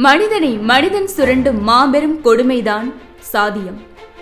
மனிதனை மனிதன் சுரண்டும் மாபெரும் கொடுமைதான் சாதியம்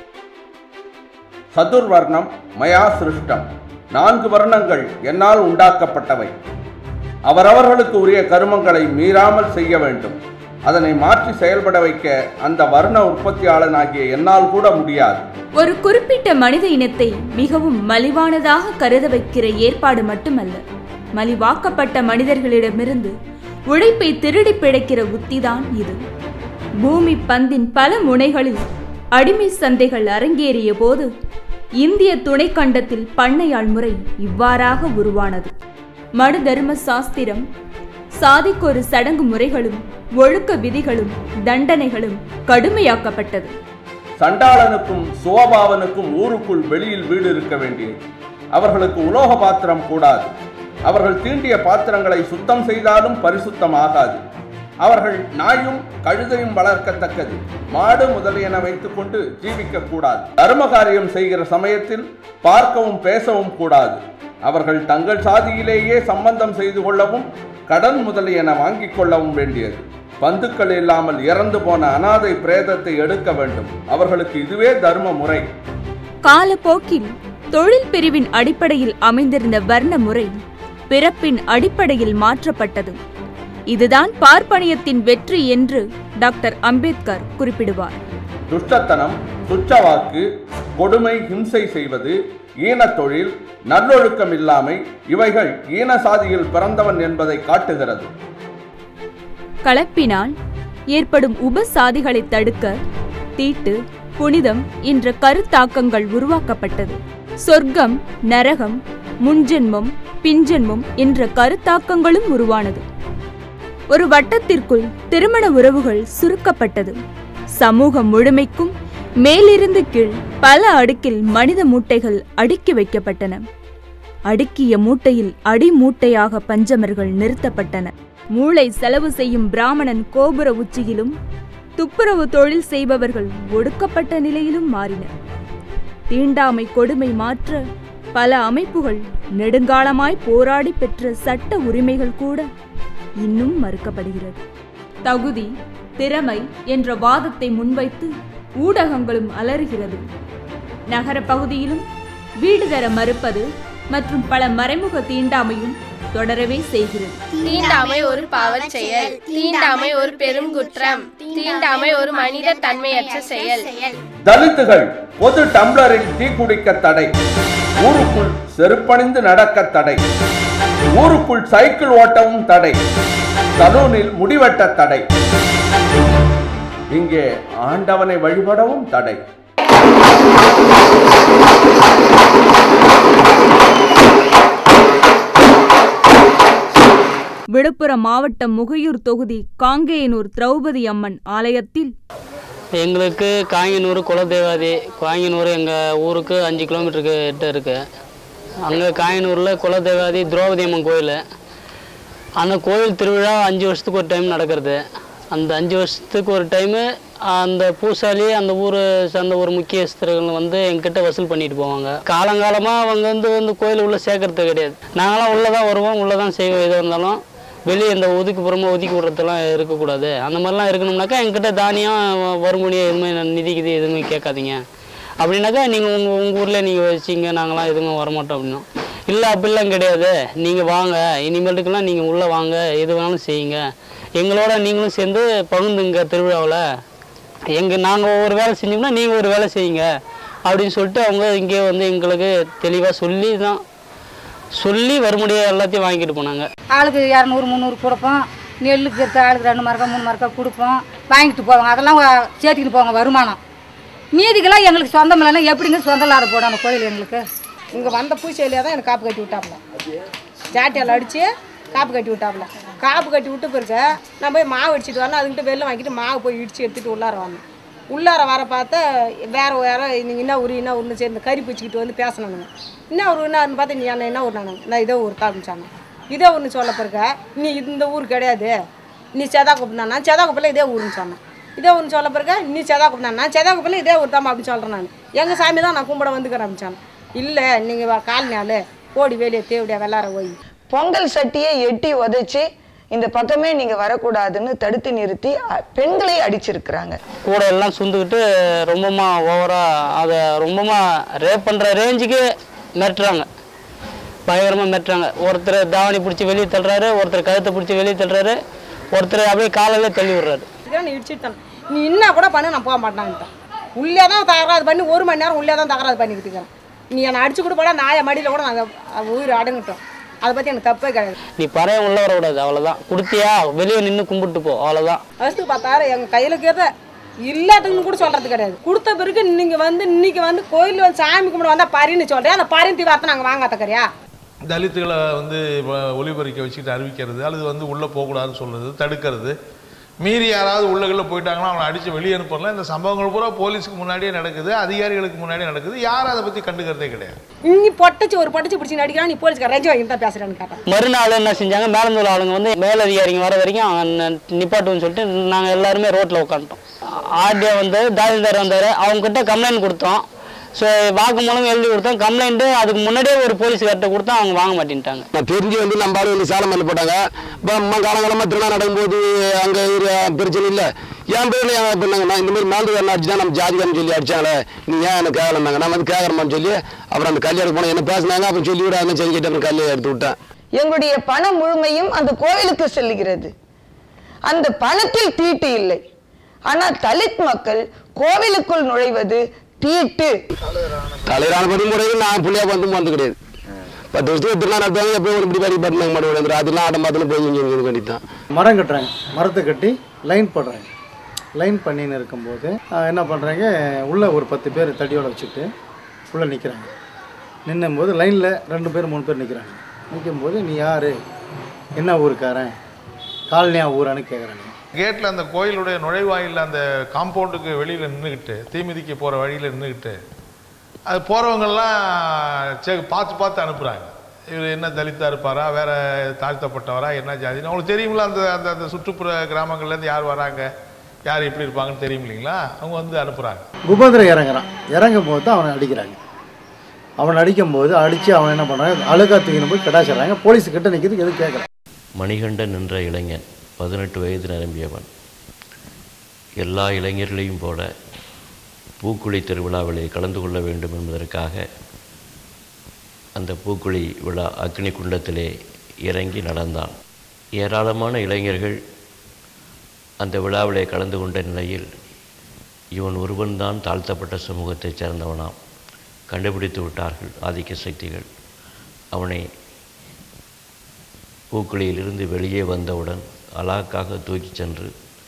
சதுர்வர்ணம் மயா சிருஷ்டம் நான்கு வர்ணங்கள் என்னால் உண்டாக்கப்பட்டவை அவரவர்களுக்கு உரிய கருமங்களை மீறாமல் செய்ய வேண்டும் அதனை மாற்றி செயல்பட வைக்க அந்த வர்ண உற்பத்தியாளனாகிய என்னால் கூட முடியாது ஒரு குறிப்பிட்ட மனித இனத்தை மிகவும் மலிவானதாக கருத வைக்கிற ஏற்பாடு மட்டுமல்ல மலிவாக்கப்பட்ட மனிதர்களிடமிருந்து உழைப்பை திருடி பிழைக்கிற உத்திதான் இது பூமி பந்தின் பல முனைகளில் அடிமை சந்தைகள் அரங்கேறிய போது இந்திய துணைக்கண்டத்தில் பண்ணையாள் முறை இவ்வாறாக உருவானது மனு தர்ம சாஸ்திரம் சாதிக்கொரு சடங்கு முறைகளும் ஒழுக்க விதிகளும் தண்டனைகளும் கடுமையாக்கப்பட்டது சண்டாளனுக்கும் சுவபாவனுக்கும் ஊருக்குள் வெளியில் வீடு இருக்க வேண்டியது அவர்களுக்கு உலோக பாத்திரம் கூடாது அவர்கள் தீண்டிய பாத்திரங்களை சுத்தம் செய்தாலும் பரிசுத்தம் ஆகாது அவர்கள் நாயும் கழுதையும் வளர்க்கத்தக்கது மாடு முதலியன வைத்துக்கொண்டு ஜீவிக்க கூடாது தர்ம காரியம் செய்கிற சமயத்தில் பார்க்கவும் பேசவும் கூடாது அவர்கள் தங்கள் சாதியிலேயே சம்பந்தம் செய்து கொள்ளவும் கடன் முதலியன வாங்கிக் கொள்ளவும் வேண்டியது பந்துக்கள் இல்லாமல் இறந்து போன அனாதை பிரேதத்தை எடுக்க வேண்டும் அவர்களுக்கு இதுவே தர்ம முறை காலப்போக்கில் தொழில் பிரிவின் அடிப்படையில் அமைந்திருந்த வர்ண முறை பிறப்பின் அடிப்படையில் மாற்றப்பட்டது இதுதான் பார்ப்பனியத்தின் வெற்றி என்று டாக்டர் அம்பேத்கர் குறிப்பிடுவார் துஷ்டத்தனம் துச்சவாக்கு கொடுமை ஹிம்சை செய்வது ஈனத் தொழில் நல்லொழுக்கம் இல்லாமை இவைகள் ஈன சாதியில் பிறந்தவன் என்பதை காட்டுகிறது கலப்பினால் ஏற்படும் உபசாதிகளை தடுக்க தீட்டு புனிதம் என்ற கருத்தாக்கங்கள் உருவாக்கப்பட்டது சொர்க்கம் நரகம் முன்ஜென்மம் பின்ஜென்மம் என்ற கருத்தாக்கங்களும் உருவானது ஒரு வட்டத்திற்குள் திருமண உறவுகள் சுருக்கப்பட்டது சமூகம் முழுமைக்கும் மேலிருந்து கீழ் பல அடுக்கில் மனித மூட்டைகள் அடுக்கி வைக்கப்பட்டன அடுக்கிய மூட்டையில் அடி மூட்டையாக பஞ்சமர்கள் நிறுத்தப்பட்டன மூளை செலவு செய்யும் பிராமணன் கோபுர உச்சியிலும் துப்புரவு தொழில் செய்பவர்கள் ஒடுக்கப்பட்ட நிலையிலும் மாறினர் தீண்டாமை கொடுமை மாற்ற பல அமைப்புகள் நெடுங்காலமாய் போராடி பெற்ற சட்ட உரிமைகள் கூட இன்னும் மறுக்கப்படுகிறது தகுதி திறமை என்ற வாதத்தை முன்வைத்து ஊடகங்களும் அலறுகிறது நகர பகுதியிலும் வீடு தர மறுப்பது மற்றும் பல மறைமுக தீண்டாமையும் தொடரவே செய்கிறது தீண்டாமை ஒரு பாவச் செயல் தீண்டாமை ஒரு பெரும் குற்றம் தீண்டாமை ஒரு மனித தன்மையற்ற செயல் தலித்துகள் பொது டம்ளரில் டீ குடிக்க தடை ஊருக்குள் செருப்பணிந்து நடக்க தடை ஊருக்குள் சைக்கிள் ஓட்டவும் தடை சலூனில் முடிவெட்ட தடை இங்கே ஆண்டவனை வழிபடவும் தடை விழுப்புரம் மாவட்டம் முகையூர் தொகுதி காங்கேயனூர் திரௌபதி அம்மன் ஆலயத்தில் எங்களுக்கு காங்கினூர் குலதேவாதி காங்கினூர் எங்கள் ஊருக்கு அஞ்சு கிலோமீட்டருக்கு கிட்ட இருக்கு அங்கே காங்கினூரில் குலதேவாதி திரௌபதி அம்மன் கோயில் அந்த கோயில் திருவிழா அஞ்சு வருஷத்துக்கு ஒரு டைம் நடக்கிறது அந்த அஞ்சு வருஷத்துக்கு ஒரு டைமு அந்த பூசாரி அந்த ஊரை சேர்ந்த ஒரு முக்கியஸ்தர்கள் வந்து எங்கிட்ட வசூல் பண்ணிட்டு போவாங்க காலங்காலமாக அவங்க வந்து வந்து கோயில் உள்ளே சேர்க்கறது கிடையாது நாங்களாம் உள்ளே தான் வருவோம் உள்ளே தான் செய்வோம் எதாக இருந்தாலும் வெளியே இந்த ஒதுக்குப்புறமா ஒதுக்கி விடுறதெல்லாம் இருக்கக்கூடாது அந்த மாதிரிலாம் இருக்கணும்னாக்கா என்கிட்ட தானியம் வருமுனியம் எதுவுமே நிதிக்குது எதுவுமே கேட்காதீங்க அப்படின்னாக்கா நீங்கள் உங்கள் உங்கள் ஊரில் நீங்கள் வச்சிங்க நாங்களாம் எதுவுமே வரமாட்டோம் அப்படின்னோம் இல்லை அப்படிலாம் கிடையாது நீங்கள் வாங்க இனிமேட்டுக்கெல்லாம் நீங்கள் உள்ளே வாங்க எது வேணாலும் செய்யுங்க எங்களோட நீங்களும் சேர்ந்து பகுந்துங்க திருவிழாவில் எங்கள் நாங்கள் ஒரு வேலை செஞ்சோம்னா நீங்கள் ஒரு வேலை செய்யுங்க அப்படின்னு சொல்லிட்டு அவங்க இங்கே வந்து எங்களுக்கு தெளிவாக சொல்லி தான் சொல்லி வருமுடிய எல்லாத்தையும் வாங்கிட்டு போனாங்க ஆளுக்கு இரநூறு முந்நூறு கொடுப்போம் நெல்லுக்கு இருக்க ஆளுக்கு ரெண்டு மரக்கா மூணு மரக்கா கொடுப்போம் வாங்கிட்டு போவாங்க அதெல்லாம் வ- சேர்த்துக்கிட்டு போவாங்க வருமானம் மீதிக்கெல்லாம் எங்களுக்கு சொந்தம் இல்லைன்னா எப்படிங்க சொந்த லாட போடணும் கோயில் எங்களுக்கு இங்கே வந்த பூச்செடியாக தான் எனக்கு காப்பு கட்டி விட்டாப்புல ஜாட்டியால் அடித்து காப்பு கட்டி விட்டாப்புல காப்பு கட்டி விட்டு பிறகு நான் போய் மாவு அடிச்சிட்டு வரேன் அதுக்கிட்ட வெளில வாங்கிட்டு மாவு போய் இடித்து எடுத்துகிட்டு உள்ளார வந்தேன் உள்ளார வர பார்த்தா வேற வேற நீங்கள் என்ன ஒரு என்ன ஒன்று சேர்ந்து கறி பிடிச்சிக்கிட்டு வந்து பேசணுங்க என்ன ஒரு என்னன்னு பார்த்தா நீ என்ன என்ன ஒரு நானுங்க நான் இதோ ஒரு காமிச்சாங்க இதே ஒன்று சொல்ல பிறகு நீ இந்த ஊர் கிடையாது நீ செதா குப்பினா செதா குப்பில் இதே ஊருன்னு சொன்னேன் இதே ஒன்று சொல்ல பிறகு நீ செதா குப்பினா செதா குப்பில் இதே ஊர் தாம்மா அப்படின்னு சொல்கிறேன் நான் எங்கள் சாமி தான் நான் கும்பிட வந்துக்கிறேன் அப்படிச்சாங்க இல்லை நீங்கள் கால் நாள் ஓடி வெளியே தேவடியா வெள்ளார போய் பொங்கல் சட்டியை எட்டி உதைச்சி இந்த பக்கமே நீங்க வரக்கூடாதுன்னு தடுத்து நிறுத்தி அ, பெண்களை அடிச்சிருக்கிறாங்க கூட எல்லாம் சுந்துக்கிட்டு ரொம்பமா ஓவராக அதை ரொம்பமா ரேப் பண்ணுற ரேஞ்சுக்கு மிரட்டுறாங்க பயங்கரமாக மிரட்டுறாங்க ஒருத்தர் தாவணி பிடிச்சி வெளியே தள்ளுறாரு ஒருத்தர் கழுத்தை பிடிச்சி வெளியே தள்ளுறாரு ஒருத்தர் அப்படியே காலையில தள்ளி விடுறாரு இதுக்கு நீ இடிச்சிட்டு தானே நீ என்ன கூட பண்ணு நான் போக மாட்டேன்ட்டான் உள்ளே தான் தகராறு பண்ணி ஒரு மணி நேரம் உள்ளே தான் தகராறு பண்ணிக்கிட்டு இருக்கிறேன் நீ என்னை அடிச்சு கூட போட நாய மடியில் கூட நாங்கள் உயிர் அடங்கிட்டோம் அதை பற்றி எனக்கு தப்பே கிடையாது நீ பறைய உள்ள வரக்கூடாது அவ்வளோதான் கொடுத்தியா வெளியே நின்று கும்பிட்டு போ அவ்வளோதான் ஃபஸ்ட்டு பார்த்தாரு எங்கள் கையில் இருக்கிறத இல்லாதவங்கன்னு கூட சொல்கிறது கிடையாது கொடுத்த பிறகு நீங்கள் வந்து இன்னைக்கு வந்து கோயில் வந்து சாமி கும்பிட வந்தால் பரின்னு சொல்கிறேன் அந்த பரிந்தி வார்த்தை நாங்கள் வாங்காத்தக்கறியா தலித்துகளை வந்து வ- ஒலிபெருக்க வச்சுக்கிட்டு அறிவிக்கிறது அல்லது வந்து உள்ளே போகக்கூடாதுன்னு சொல்கிறது தடுக்கிறது மீறி யாராவது உள்ளகளில் போயிட்டாங்கன்னா அவனை அடித்து வெளியே அனுப்பலாம் இந்த சம்பவங்கள் பூரா போலீஸுக்கு முன்னாடியே நடக்குது அதிகாரிகளுக்கு முன்னாடியே நடக்குது யாரும் அதை பற்றி கண்டுக்கிறதே கிடையாது நீ பொட்டச்சு ஒரு பொட்டச்சு பிடிச்சி நடிக்கிறான் நீ போலீஸ்கார ரஜி வாங்கி தான் பேசுகிறேன்னு கேட்டேன் மறுநாள் என்ன செஞ்சாங்க மேலந்தூர் ஆளுங்க வந்து மேலதிகாரிங்க வர வரைக்கும் அவங்க நிப்பாட்டுன்னு சொல்லிட்டு நாங்கள் எல்லாருமே ரோட்டில் உட்காந்துட்டோம் ஆர்டிஓ வந்து தாசில்தார் வந்தார் அவங்ககிட்ட கம்ப்ளைண்ட் கொடுத்தோம் ஸோ வாக்குமூலம் எழுதி கொடுத்தோம் கம்ப்ளைண்ட்டு அதுக்கு முன்னாடியே ஒரு போலீஸ்கார்ட்ட கொடுத்தோம் அவங்க வாங்க மாட்டேன்ட்டாங்க நான் தெரிஞ்சு வந்து நம்ம ஆளு வந்து சாலம் மேலே போட்டாங்க இப்போ அம்மா காலங்காலமாக திருவிழா நடக்கும்போது அங்கே ஒரு பிரச்சனை இல்லை என் பேரில் ஏன் பண்ணாங்க நான் இந்த மாதிரி மாந்து அடிச்சு தான் நம்ம ஜாதிகாரன் சொல்லி அடிச்சாங்களே நீ ஏன் எனக்கு கேட்கலன்னாங்க நான் வந்து கேட்கறமான்னு சொல்லி அப்புறம் அந்த கல்யாணம் போனேன் என்ன பேசினாங்க அப்புறம் சொல்லி விடாங்க சரி கேட்டு அப்புறம் கல்யாணம் எடுத்து விட்டேன் எங்களுடைய பணம் முழுமையும் அந்த கோவிலுக்கு செல்லுகிறது அந்த பணத்தில் தீட்டு இல்லை ஆனால் தலித் மக்கள் கோவிலுக்குள் நுழைவது தீட்டு தலைவரான படி முறையில் நான் புள்ளியா வந்து வந்து கிடையாது பத்து வருஷத்துக்கு திருநாள் நடத்துவாங்க எப்போ ஒரு இப்படி படி பட்டினாங்க மாடு விட ராத்திரிலாம் ஆட்டம் பார்த்துல போய் இங்கே இது வேண்டியதான் மரம் கட்டுறாங்க மரத்தை கட்டி லைன் போடுறாங்க லைன் பண்ணின்னு இருக்கும்போது ஆஹ், என்ன பண்ணுறாங்க உள்ளே ஒரு பத்து பேர் தடியோட வச்சுட்டு உள்ளே நிற்கிறாங்க நின்னும்போது லைனில் ரெண்டு பேர் மூணு பேர் நிற்கிறாங்க நிற்கும்போது நீ யார் என்ன ஊருக்காரன் காலனியா ஊரான்னு கேட்குறாங்க கேட்டில் அந்த கோயிலுடைய நுழைவாயிலில் அந்த காம்பவுண்டுக்கு வெளியில் நின்றுக்கிட்டு தீமிதிக்கு போகிற வழியில் நின்றுக்கிட்டு அது போகிறவங்கெல்லாம் சே பார்த்து பார்த்து அனுப்புகிறாங்க இவர் என்ன தலித்தா இருப்பாரா வேற தாழ்த்தப்பட்டவரா என்ன ஜாதின்னு அவங்களுக்கு தெரியுங்களா அந்த அந்த அந்த சுற்றுப்புற கிராமங்கள்லேருந்து யார் வராங்க யார் எப்படி இருப்பாங்கன்னு தெரியும் இல்லைங்களா அவங்க வந்து அனுப்புகிறாங்க குபேந்திரம் இறங்குறான் இறங்கும் போது தான் அவனை அடிக்கிறாங்க அவனை அடிக்கும்போது அடித்து அவன் என்ன பண்ணுறாங்க அழுகா தூக்கின்னு போய் கடாச்சிடுறாங்க போலீஸ் கிட்ட நிற்கிறதுக்கு எதுவும் கேட்குறான் மணிகண்டன் என்ற இளைஞன் பதினெட்டு வயது நிரம்பியவன் எல்லா இளைஞர்களையும் போல பூக்குழி திருவிழாவிலே கலந்து கொள்ள வேண்டும் என்பதற்காக அந்த பூக்குழி விழா அக்னி குண்டத்திலே இறங்கி நடந்தான் ஏராளமான இளைஞர்கள் அந்த விழாவிலே கலந்து கொண்ட நிலையில் இவன் ஒருவன்தான் தாழ்த்தப்பட்ட சமூகத்தைச் சேர்ந்தவனாம் கண்டுபிடித்து விட்டார்கள் ஆதிக்க சக்திகள் அவனை பூக்குழியிலிருந்து வெளியே வந்தவுடன் அலாக்காக தூக்கிச் சென்று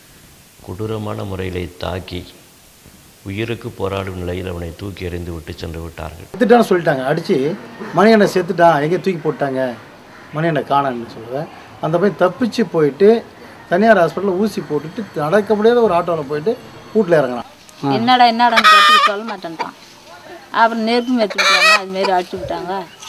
கொடூரமான முறையிலே தாக்கி உயிருக்கு போராடும் நிலையில் அவனை தூக்கி எறிந்து விட்டு சென்று விட்டார்கள் செத்துட்டான்னு சொல்லிட்டாங்க அடித்து மணியனை செத்துட்டான் எங்கே தூக்கி போட்டாங்க மணியனை காணன்னு சொல்லுவேன் அந்த பையன் தப்பிச்சு போயிட்டு தனியார் ஹாஸ்பிட்டலில் ஊசி போட்டுட்டு நடக்க முடியாத ஒரு ஆட்டோவில் போயிட்டு வீட்டில் இறங்கினான் என்னடா என்னடான்னு கேட்டு சொல்ல மாட்டேன்ட்டான் அப்புறம் நெருப்பு வச்சு விட்டாங்க அதுமாரி அடிச்சு விட்டாங்க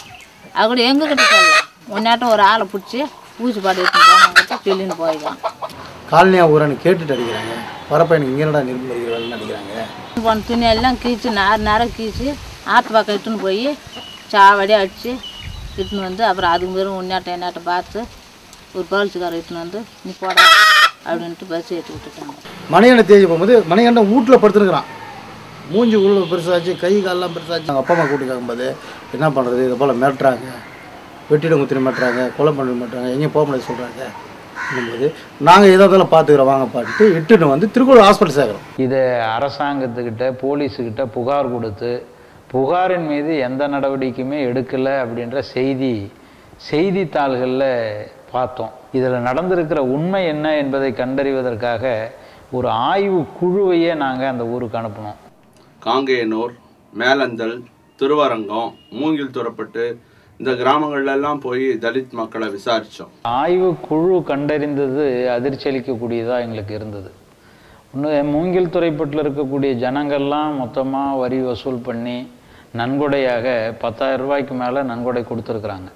அது கூட எங்ககிட்ட சொல்ல முன்னாட்டம் ஒரு ஆளை பிடிச்சி ஊசி பாடு எடுத்துன்னு போனவங்கிட்ட சொல்லின்னு போயிடுவான் காலனியா ஊரான்னு கேட்டுட்டு அடிக்கிறாங்க வரப்பையனுக்கு இங்கே என்னடா நெருப்பு அடிக்கிறாங்கன்னு அடிக்கிறாங்க போன துணியெல்லாம் கீச்சு நார் நார கீச்சு ஆற்று பக்கம் இட்டுன்னு போய் சாவடியாக அடித்து இட்டுன்னு வந்து அப்புறம் அதுக்கு மேலும் உன்னாட்டம் என்னாட்டம் பார்த்து ஒரு போலீஸுக்காரர் இட்டுன்னு வந்து நீ போடா அப்படின்ட்டு பஸ் ஏற்றி விட்டுட்டாங்க மணியனை தேடி போகும்போது மணிகண்டன் வீட்டில் படுத்துருக்குறான் மூஞ்சி உள்ள பெருசாச்சு கை காலெல்லாம் பெருசாச்சு அவங்க அப்பா அம்மா கூட்டி கேட்கும்போது என்ன பண்ணுறது இதை போல் மிரட்டுறாங்க வெட்டிடம் குத்திரி மிரட்டுறாங்க கொலை பண்ணி மிரட்டுறாங்க எங்கேயும் போக முடியாது சொல்கிறாங்க போது நாங்கள் எதோ இதெல்லாம் பார்த்துக்குறோம் வாங்க பாட்டுட்டு இட்டுன்னு வந்து திருக்குறள் ஹாஸ்பிட்டல் சேர்க்குறோம் இதை அரசாங்கத்துக்கிட்ட போலீஸுக்கிட்ட புகார் கொடுத்து புகாரின் மீது எந்த நடவடிக்கையுமே எடுக்கலை அப்படின்ற செய்தி செய்தித்தாள்களில் பார்த்தோம் இதில் நடந்திருக்கிற உண்மை என்ன என்பதை கண்டறிவதற்காக ஒரு ஆய்வு குழுவையே நாங்கள் அந்த ஊருக்கு அனுப்பினோம் காங்கேயனூர் மேலந்தல் திருவரங்கம் மூங்கில் துறப்பட்டு இந்த கிராமங்கள்ல எல்லாம் போய் தலித் மக்களை விசாரிச்சோம் ஆய்வு குழு கண்டறிந்தது அதிர்ச்சி அளிக்கக்கூடியதாக எங்களுக்கு இருந்தது ஒன்று மூங்கில் துறைப்பட்டில் இருக்கக்கூடிய ஜனங்கள்லாம் மொத்தமாக வரி வசூல் பண்ணி நன்கொடையாக பத்தாயிரம் ரூபாய்க்கு மேலே நன்கொடை கொடுத்துருக்குறாங்க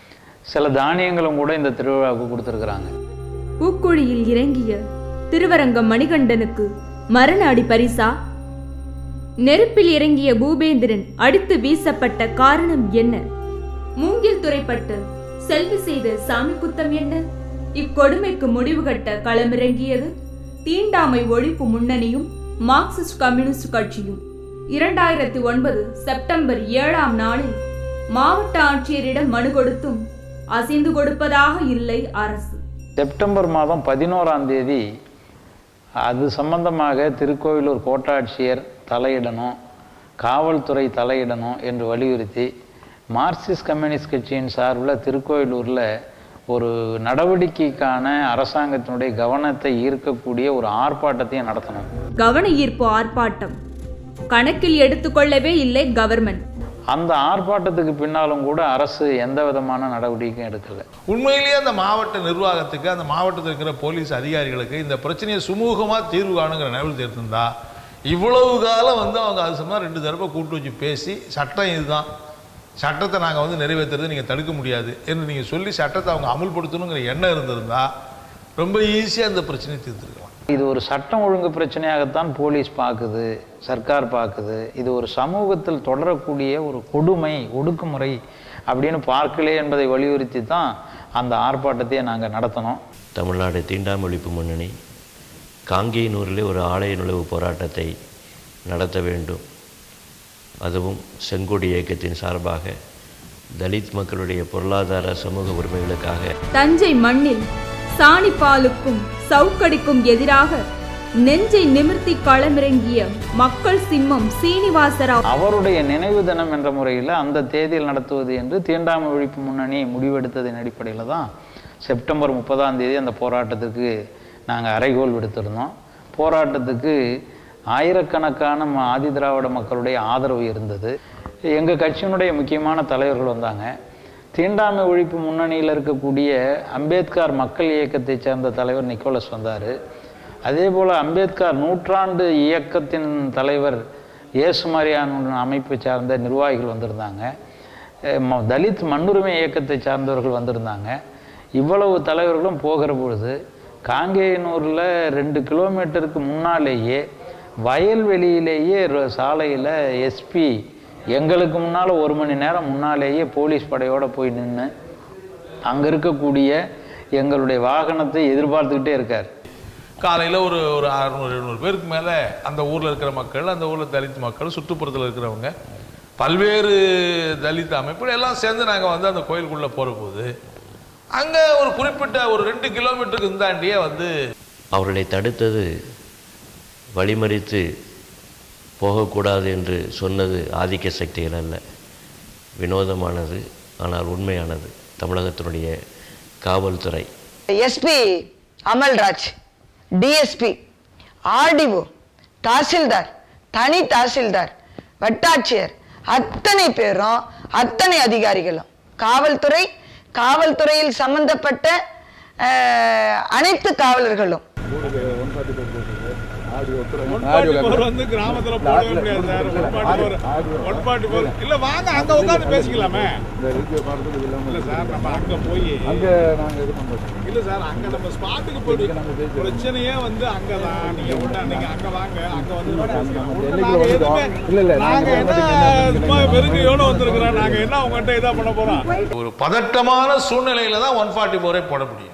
சில தானியங்களும் கூட இந்த திருவிழாவுக்கு கொடுத்துருக்குறாங்க பூக்குழியில் இறங்கிய திருவரங்கம் மணிகண்டனுக்கு மரண அடி பரிசா நெருப்பில் இறங்கிய பூபேந்திரன் அடித்து வீசப்பட்ட காரணம் என்ன மூங்கில் துறைப்பட்டு செல்வி செய்த சாமி குத்தம் என்ன இக்கொடுமைக்கு முடிவு கட்ட களமிறங்கியது தீண்டாமை ஒழிப்பு முன்னணியும் மார்க்சிஸ்ட் கம்யூனிஸ்ட் கட்சியும் இரண்டாயிரத்தி ஒன்பது செப்டம்பர் ஏழாம் நாளில் மாவட்ட ஆட்சியரிடம் மனு கொடுத்தும் அசைந்து கொடுப்பதாக இல்லை அரசு செப்டம்பர் மாதம் பதினோராம் தேதி அது சம்பந்தமாக திருக்கோவிலூர் கோட்டாட்சியர் தலையிடணும் காவல்துறை தலையிடணும் என்று வலியுறுத்தி மார்க்சிஸ்ட் கம்யூனிஸ்ட் கட்சியின் சார்பில் திருக்கோவிலூரில் ஒரு நடவடிக்கைக்கான அரசாங்கத்தினுடைய கவனத்தை ஈர்க்கக்கூடிய ஒரு ஆர்ப்பாட்டத்தையும் நடத்தணும் கவன ஈர்ப்பு ஆர்ப்பாட்டம் கணக்கில் எடுத்துக்கொள்ளவே இல்லை கவர்மெண்ட் அந்த ஆர்ப்பாட்டத்துக்கு பின்னாலும் கூட அரசு எந்த விதமான நடவடிக்கையும் எடுக்கலை உண்மையிலேயே அந்த மாவட்ட நிர்வாகத்துக்கு அந்த மாவட்டத்தில் இருக்கிற போலீஸ் அதிகாரிகளுக்கு இந்த பிரச்சனையை சுமூகமாக தீர்வு காணுங்கிற நினைவு தெரிந்திருந்தா இவ்வளவு காலம் வந்து அவங்க அது சம்பந்தமா ரெண்டு தடவை கூட்டு வச்சு பேசி சட்டம் இதுதான் சட்டத்தை நாங்கள் வந்து நிறைவேற்றுறது நீங்கள் தடுக்க முடியாது என்று நீங்கள் சொல்லி சட்டத்தை அவங்க அமுல்படுத்தணுங்கிற எண்ணம் இருந்திருந்தா ரொம்ப ஈஸியாக இந்த பிரச்சனையை தீர்த்துருக்கலாம் இது ஒரு சட்டம் ஒழுங்கு பிரச்சனையாகத்தான் போலீஸ் பார்க்குது சர்க்கார் பார்க்குது இது ஒரு சமூகத்தில் தொடரக்கூடிய ஒரு கொடுமை ஒடுக்குமுறை அப்படின்னு பார்க்கலே என்பதை வலியுறுத்தி தான் அந்த ஆர்ப்பாட்டத்தையே நாங்கள் நடத்தினோம் தமிழ்நாடு தீண்டாமை ஒழிப்பு முன்னணி காங்கேயனூரிலே ஒரு ஆலய நுழைவு போராட்டத்தை நடத்த வேண்டும் அதுவும் செங்கோடி இயக்கத்தின் சார்பாக தலித் மக்களுடைய பொருளாதார சமூக உரிமைகளுக்காக தஞ்சை மண்ணில் சாணிப்பாலுக்கும் சவுக்கடிக்கும் எதிராக நெஞ்சை நிமிர்த்தி களமிறங்கிய மக்கள் சிம்மம் சீனிவாசராவ் அவருடைய நினைவு தினம் என்ற முறையில் அந்த தேதியில் நடத்துவது என்று தீண்டாமை ஒழிப்பு முன்னணி முடிவெடுத்ததின் அடிப்படையில் தான் செப்டம்பர் முப்பதாம் தேதி அந்த போராட்டத்துக்கு நாங்கள் அறைகோல் விடுத்திருந்தோம் போராட்டத்துக்கு ஆயிரக்கணக்கான ம- ஆதி திராவிட மக்களுடைய ஆதரவு இருந்தது எங்கள் கட்சியினுடைய முக்கியமான தலைவர்கள் வந்தாங்க தீண்டாமை ஒழிப்பு முன்னணியில் இருக்கக்கூடிய அம்பேத்கர் மக்கள் இயக்கத்தைச் சேர்ந்த தலைவர் நிக்கோலஸ் வந்தார் அதே போல் அம்பேத்கர் நூற்றாண்டு இயக்கத்தின் தலைவர் இயேசுமாரியான அமைப்பை சார்ந்த நிர்வாகிகள் வந்திருந்தாங்க அஹ் ம- தலித் மண்ணுரிமை இயக்கத்தை சார்ந்தவர்கள் வந்திருந்தாங்க இவ்வளவு தலைவர்களும் போகிற பொழுது காங்கேயனூரில் ரெண்டு கிலோமீட்டருக்கு முன்னாலேயே வயல்வெளியிலேயே ர- சாலையில் எஸ்பி எங்களுக்கு முன்னால் ஒரு மணி நேரம் முன்னாலேயே போலீஸ் படையோடு போய் நின்று அங்கே இருக்கக்கூடிய எங்களுடைய வாகனத்தை எதிர்பார்த்துக்கிட்டே இருக்கார் காலையில் ஒரு ஒரு அறுநூறு எழுநூறு பேருக்கு மேலே அந்த ஊரில் இருக்கிற மக்கள் அந்த ஊரில் தலித் மக்கள் சுற்றுப்புறத்தில் இருக்கிறவங்க பல்வேறு தலித் அமைப்புகள் எல்லாம் சேர்ந்து நாங்கள் வந்து அந்த கோயிலுக்குள்ளே போகிற போது அங்கே ஒரு குறிப்பிட்ட ஒரு ரெண்டு கிலோமீட்டருக்கு இந்தாண்டியே வந்து அவர்களை தடுத்தது வழிமறித்து போகக்கூடாது என்று சொன்னது ஆதிக்க சக்திகள் அல்ல வினோதமானது ஆனால் உண்மையானது தமிழகத்தினுடைய காவல்துறை எஸ்பி அமல்ராஜ் டிஎஸ்பி ஆர்டிஓ தாசில்தார் தனி தாசில்தார் வட்டாட்சியர் அத்தனை பேரும் அத்தனை அதிகாரிகளும் காவல்துறை காவல்துறையில் சம்பந்தப்பட்ட அஹ், அனைத்து காவலர்களும் வந்து கிராமத்துல போடவே முடியாது sir one forty four one forty four இல்ல வாங்க அங்க உட்காந்து பேசிக்கலாமே இல்ல சார் நம்ம அங்க போய் அங்க நாங்க இது பண்றோம் இல்ல சார் அங்க நம்ம ஸ்பாட்டுக்கு போயிட்டு பிரச்சனையே வந்து அங்கதான் நீங்க ஒண்ணா நீங்க அங்க வாங்க அங்க வந்து பேசிக்கலாம். ஒண்ணு டெல்லிக்கு நாங்க வந்துட்டோம். எதுவுமே- இல்ல, இல்ல, நாங்க நாங்க என்ன வந்துட்டு சும்மா வெறுங்கையோட வந்திருக்கிறோம் நாங்க என்ன உங்ககிட்ட இதா பண்ண போறோம் ஒரு பதட்டமான சூழ்நிலையில தான் ஒன் ஃபார்ட்டி ஃபோரே போட முடியும்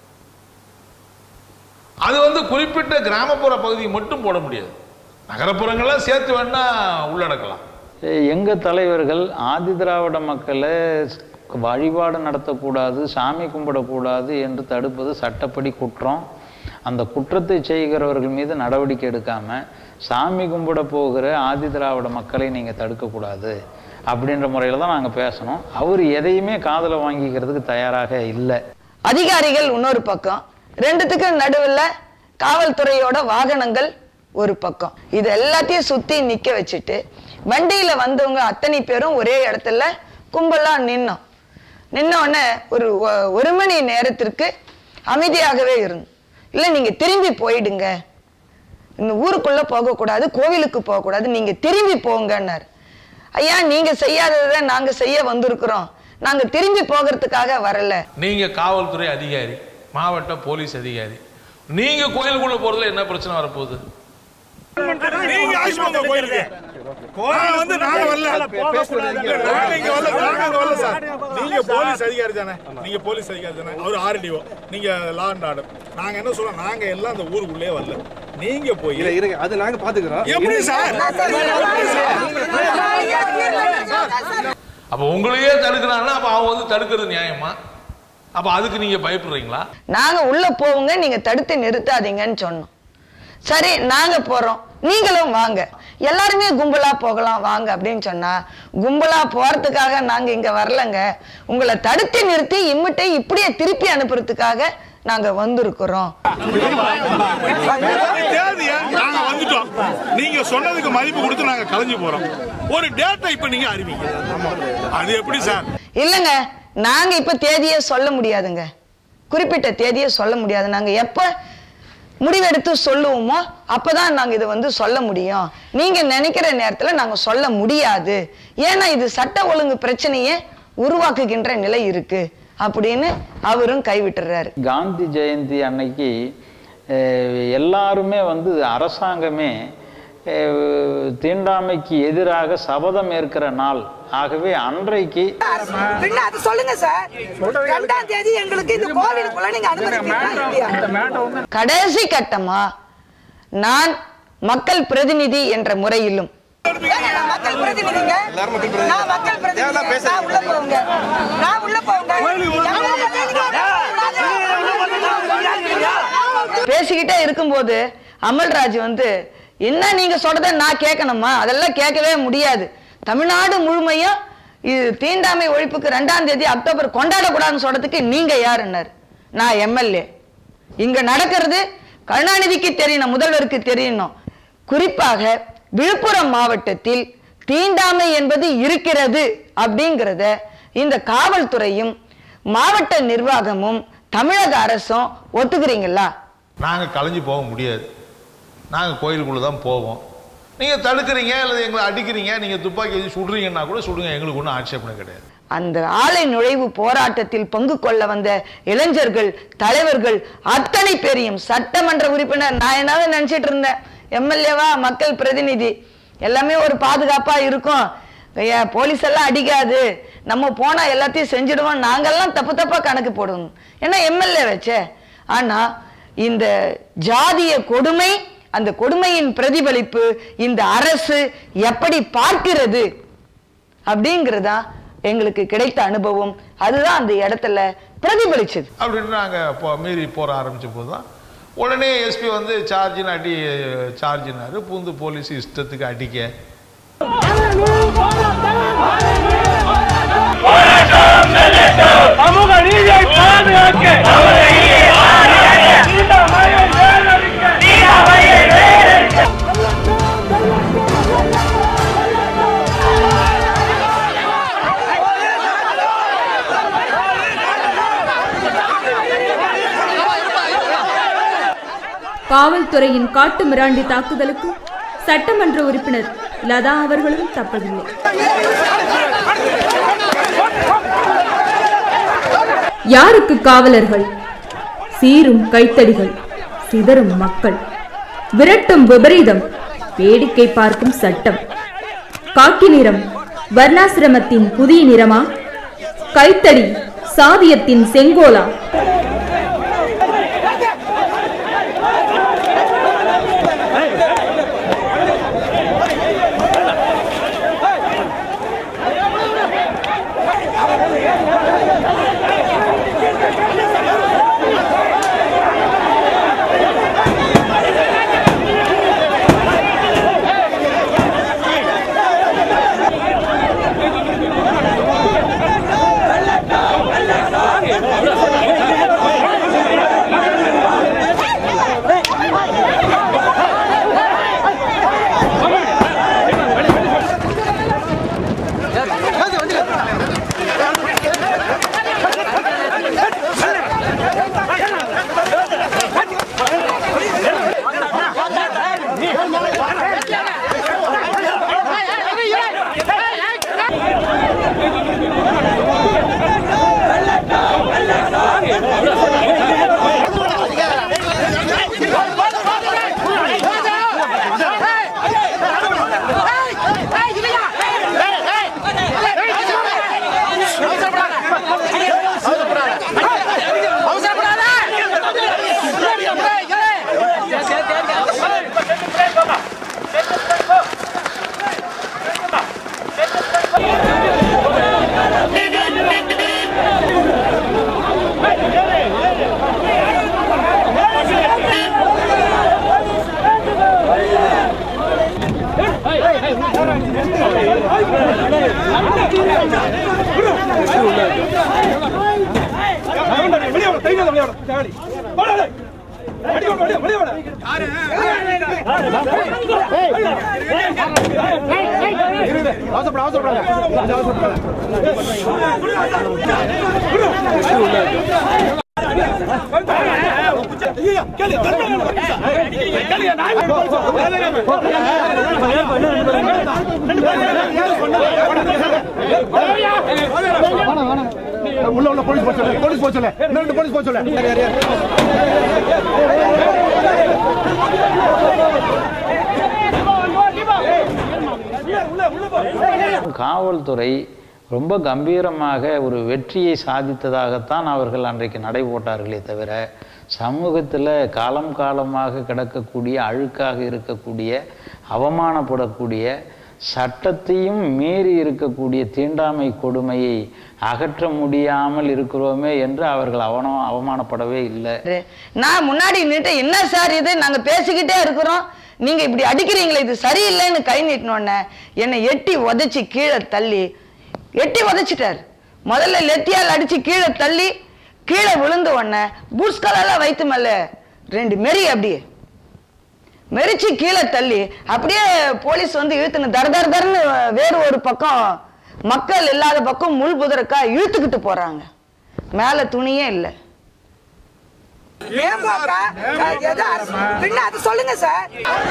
அது வந்து குறிப்பிட்ட கிராமப்புற பகுதிக்கு மட்டும் போட முடியாது நகரப்புறங்கள்லாம் சேர்த்து வேணா உள்ளடக்கலாம் எங்கள் தலைவர்கள் ஆதி திராவிட மக்களை வழிபாடு நடத்தக்கூடாது சாமி கும்பிடக்கூடாது என்று தடுப்பது சட்டப்படி குற்றம் அந்த குற்றத்தை செய்கிறவர்கள் மீது நடவடிக்கை எடுக்காமல் சாமி கும்பிட போகிற ஆதி திராவிட மக்களை நீங்கள் தடுக்கக்கூடாது அப்படின்ற முறையில் தான் நாங்கள் பேசணும் அவர் எதையுமே காதில் வாங்கிக்கிறதுக்கு தயாராக இல்லை அதிகாரிகள் இன்னொரு பக்கம் ரெண்டுத்துக்கு நடுவுல காவல்துறையோட வாகனங்கள் ஒரு பக்கம் இது எல்லாத்தையும் சுத்தி நிக்க வச்சுட்டு வண்டியில வந்தவங்க அத்தனை பேரும் ஒரே இடத்துல கும்பலா நின்னோம் நின்ன உடனே ஒரு ஒ- ஒரு மணி நேரத்திற்கு அமைதியாகவே இருந்தோம் இல்ல நீங்க திரும்பி போயிடுங்க இந்த ஊருக்குள்ள போகக்கூடாது கோவிலுக்கு போகக்கூடாது நீங்க திரும்பி போங்கன்னாரு ஐயா நீங்க செய்யாததை நாங்க செய்ய வந்திருக்கிறோம் நாங்க திரும்பி போகிறதுக்காக வரல நீங்க காவல்துறை அதிகாரி மாவட்ட போலீஸ் அதிகாரி நீங்க கோயிலுக்குள்ள போறதுல என்ன பிரச்சனை வரப்போகுது நீங்க அழைச்சு போங்க கோயிலுக்கு கோயில் வந்து நாங்க வரல நாங்க இங்க வரல நாங்க அங்க வரல சார் நீங்க போலீஸ் அதிகாரி தானே நீங்க போலீஸ் அதிகாரி தானே அவர் ஆர்டிஓ நீங்க லா அண்ட் ஆர்டர் நாங்க என்ன சொல்றோம் நாங்க எல்லாம் அந்த ஊருக்குள்ளே வரல நீங்க போய் இல்ல இருங்க அது நாங்க பாத்துக்கிறோம் எப்படி சார் அப்போ உங்களையே தடுக்கிறாங்கன்னா அப்போ அவங்க வந்து தடுக்கிறது நியாயமா அப்போ அதுக்கு நீங்க பயப்படுறீங்களா நாங்க உள்ள போவோங்க நீங்க தடுத்து நிறுத்தாதீங்கன்னு சொன்னோம் சரி நாங்க போறோம் நீங்களும் வாங்க எல்லாருமே கும்பலா போகலாம் வாங்க அப்படின்னு சொன்னா கும்பலா போறதுக்காக நாங்க இங்க வரலங்க உங்களை தடுத்து நிறுத்தி இம்மிட்டை இப்படியே திருப்பி அனுப்புறதுக்காக நாங்க வந்திருக்கிறோம் தேதியா நாங்க வந்துட்டோம் நீங்க சொன்னதுக்கு மதிப்பு கொடுத்து நாங்க கலைஞ்சு போறோம் ஒரு டேட்டை இப்ப நீங்க அறிவிங்க அது எப்படி சார் இல்லைங்க நாங்க இப்ப தேதியை சொல்ல முடியாதுங்க குறிப்பிட்ட தேதியை சொல்ல முடியாது நாங்க எப்ப முடிவெடுத்து சொல்லுவோமோ அப்பதான் நாங்க இதை வந்து சொல்ல முடியும் நீங்க நினைக்கிற நேரத்துல நாங்க சொல்ல முடியாது ஏன்னா இது சட்ட ஒழுங்கு பிரச்சனையை உருவாக்குகின்ற நிலை இருக்கு அப்படின்னு அவரும் கைவிட்டுறாரு காந்தி ஜெயந்தி அன்னைக்கு அஹ், எல்லாருமே வந்து அரசாங்கமே அஹ், தீண்டாமைக்கு எதிராக சபதம் ஏற்கிற நாள் ஆகவே அன்றைக்கு பின்ன அது சொல்லுங்க சார் ரெண்டாம் தேதி எங்களுக்கு இந்த கோவிலுக்குள்ள நீங்க அனுமதிப்பீங்களா கடைசி கட்டமா நான் மக்கள் பிரதிநிதி என்ற முறையிலும் நான் மக்கள் பிரதிநிதிங்க நான் மக்கள் பிரதிநிதி நான் உள்ள போங்க நான் உள்ள போங்க பேசிக்கிட்டே இருக்கும்போது அமல்ராஜ் வந்து என்ன நீங்க சொல்றத நான் கேட்கணுமா அதெல்லாம் கேட்கவே முடியாது தமிழ்நாடு முழுமையும் இது தீண்டாமை ஒழிப்புக்கு ரெண்டாம் தேதி அக்டோபர் கொண்டாடக்கூடாதுன்னு சொல்றதுக்கு நீங்க யாருன்னாரு நான் எம்எல்ஏ இங்க நடக்கிறது கருணாநிதிக்கு தெரியணும் முதல்வருக்கு தெரியணும் குறிப்பாக விழுப்புரம் மாவட்டத்தில் தீண்டாமை என்பது இருக்கிறது அப்படிங்கிறத இந்த காவல்துறையும் மாவட்ட நிர்வாகமும் தமிழக அரசும் ஒத்துக்கிறீங்களா நாங்க கலைஞ்சு போக முடியாது நாங்க கோயிலுக்குள்ள தான் போவோம் நீங்க தடுக்கிறீங்க அல்லது எங்களை அடிக்கிறீங்க நீங்க துப்பாக்கி வச்சு சுடுறீங்கன்னா கூட சுடுங்க எங்களுக்கு ஒன்றும் ஆட்சேபனை கிடையாது அந்த ஆலை நுழைவு போராட்டத்தில் பங்கு கொள்ள வந்த இளைஞர்கள் தலைவர்கள் அத்தனை பேரையும் சட்டமன்ற உறுப்பினர் நான் என்னதான் நினைச்சிட்டு இருந்தேன் எம்எல்ஏவா மக்கள் பிரதிநிதி எல்லாமே ஒரு பாதுகாப்பா இருக்கும் ஏன் போலீஸ் எல்லாம் அடிக்காது நம்ம போனா எல்லாத்தையும் செஞ்சிடுவோம் நாங்கெல்லாம் தப்பு தப்பா கணக்கு போடுவோம் ஏன்னா எம்எல்ஏ வச்சே ஆனா இந்த ஜாதிய கொடுமை அந்த கொடுமையின் பிரதிபலிப்பு இந்த அரசு எப்படி பார்க்கிறது அப்படிங்கிறதா எங்களுக்கு கிடைத்த அனுபவம் அதுதான் அந்த இடத்துல பிரதிபலிச்சது அப்படின்னு நாங்கள் இப்போ மீறி போற ஆரம்பிச்ச போது தான் உடனே எஸ்பி வந்து சார்ஜின்னு அடி சார்ஜினாரு பூந்து போலீஸ் இஷ்டத்துக்கு அடிக்க சமூக நீதியை பாதுகாக்க காவல்துறையின் காட்டு மிராண்டி தாக்குதலுக்கு சட்டமன்ற உறுப்பினர் லதா அவர்களும் தப்பவில்லை யாருக்கு காவலர்கள் சீரும் கைத்தடிகள் சிதறும் மக்கள் விரட்டும் விபரீதம் வேடிக்கை பார்க்கும் சட்டம் காக்கி நிறம் வர்ணாசிரமத்தின் புதிய நிறமா கைத்தடி சாதியத்தின் செங்கோலா வெள்ளக்காரன் உள்ள உள்ள போலீஸ் போச்சு போலீஸ் போச்சு ரெண்டு போலீஸ் போச்சு காவல்துறை ரொம்ப கம்பீரமாக ஒரு வெற்றியை சாதித்ததாகத்தான் அவர்கள் அன்றைக்கு நடை போட்டார்களே தவிர சமூகத்தில் காலம் காலமாக கிடக்கக்கூடிய அழுக்காக இருக்கக்கூடிய அவமானப்படக்கூடிய சட்டத்தையும் மீறி இருக்கக்கூடிய தீண்டாமை கொடுமையை அகற்ற முடியாமல் இருக்கிறோமே என்று அவர்கள் அவன அவமானப்படவே இல்லை நான் முன்னாடி நின்று என்ன சார் இது நாங்க பேசிக்கிட்டே இருக்கிறோம் நீங்க இப்படி அடிக்கிறீங்களே இது சரியில்லைன்னு கை நீட்டினோடனே என்னை எட்டி உதைச்சி கீழே தள்ளி எட்டி உதைச்சிட்டார் முதல்ல லெத்தியால் அடிச்சு கீழே தள்ளி கீழே விழுந்த உடனே பூட்ஸ் கலர்லாம் வைத்து மேல ரெண்டு மெரி அப்படியே மெரிச்சு கீழே தள்ளி அப்படியே போலீஸ் வந்து இழுத்துன்னு தர தர தரன்னு வேறு ஒரு பக்கம் மக்கள் இல்லாத பக்கம் முள் புதருக்கா இழுத்துக்கிட்டு போறாங்க மேல துணியே இல்லை ஏன் பாப்பா எது அரசு பின்ன அது சொல்லுங்க சார்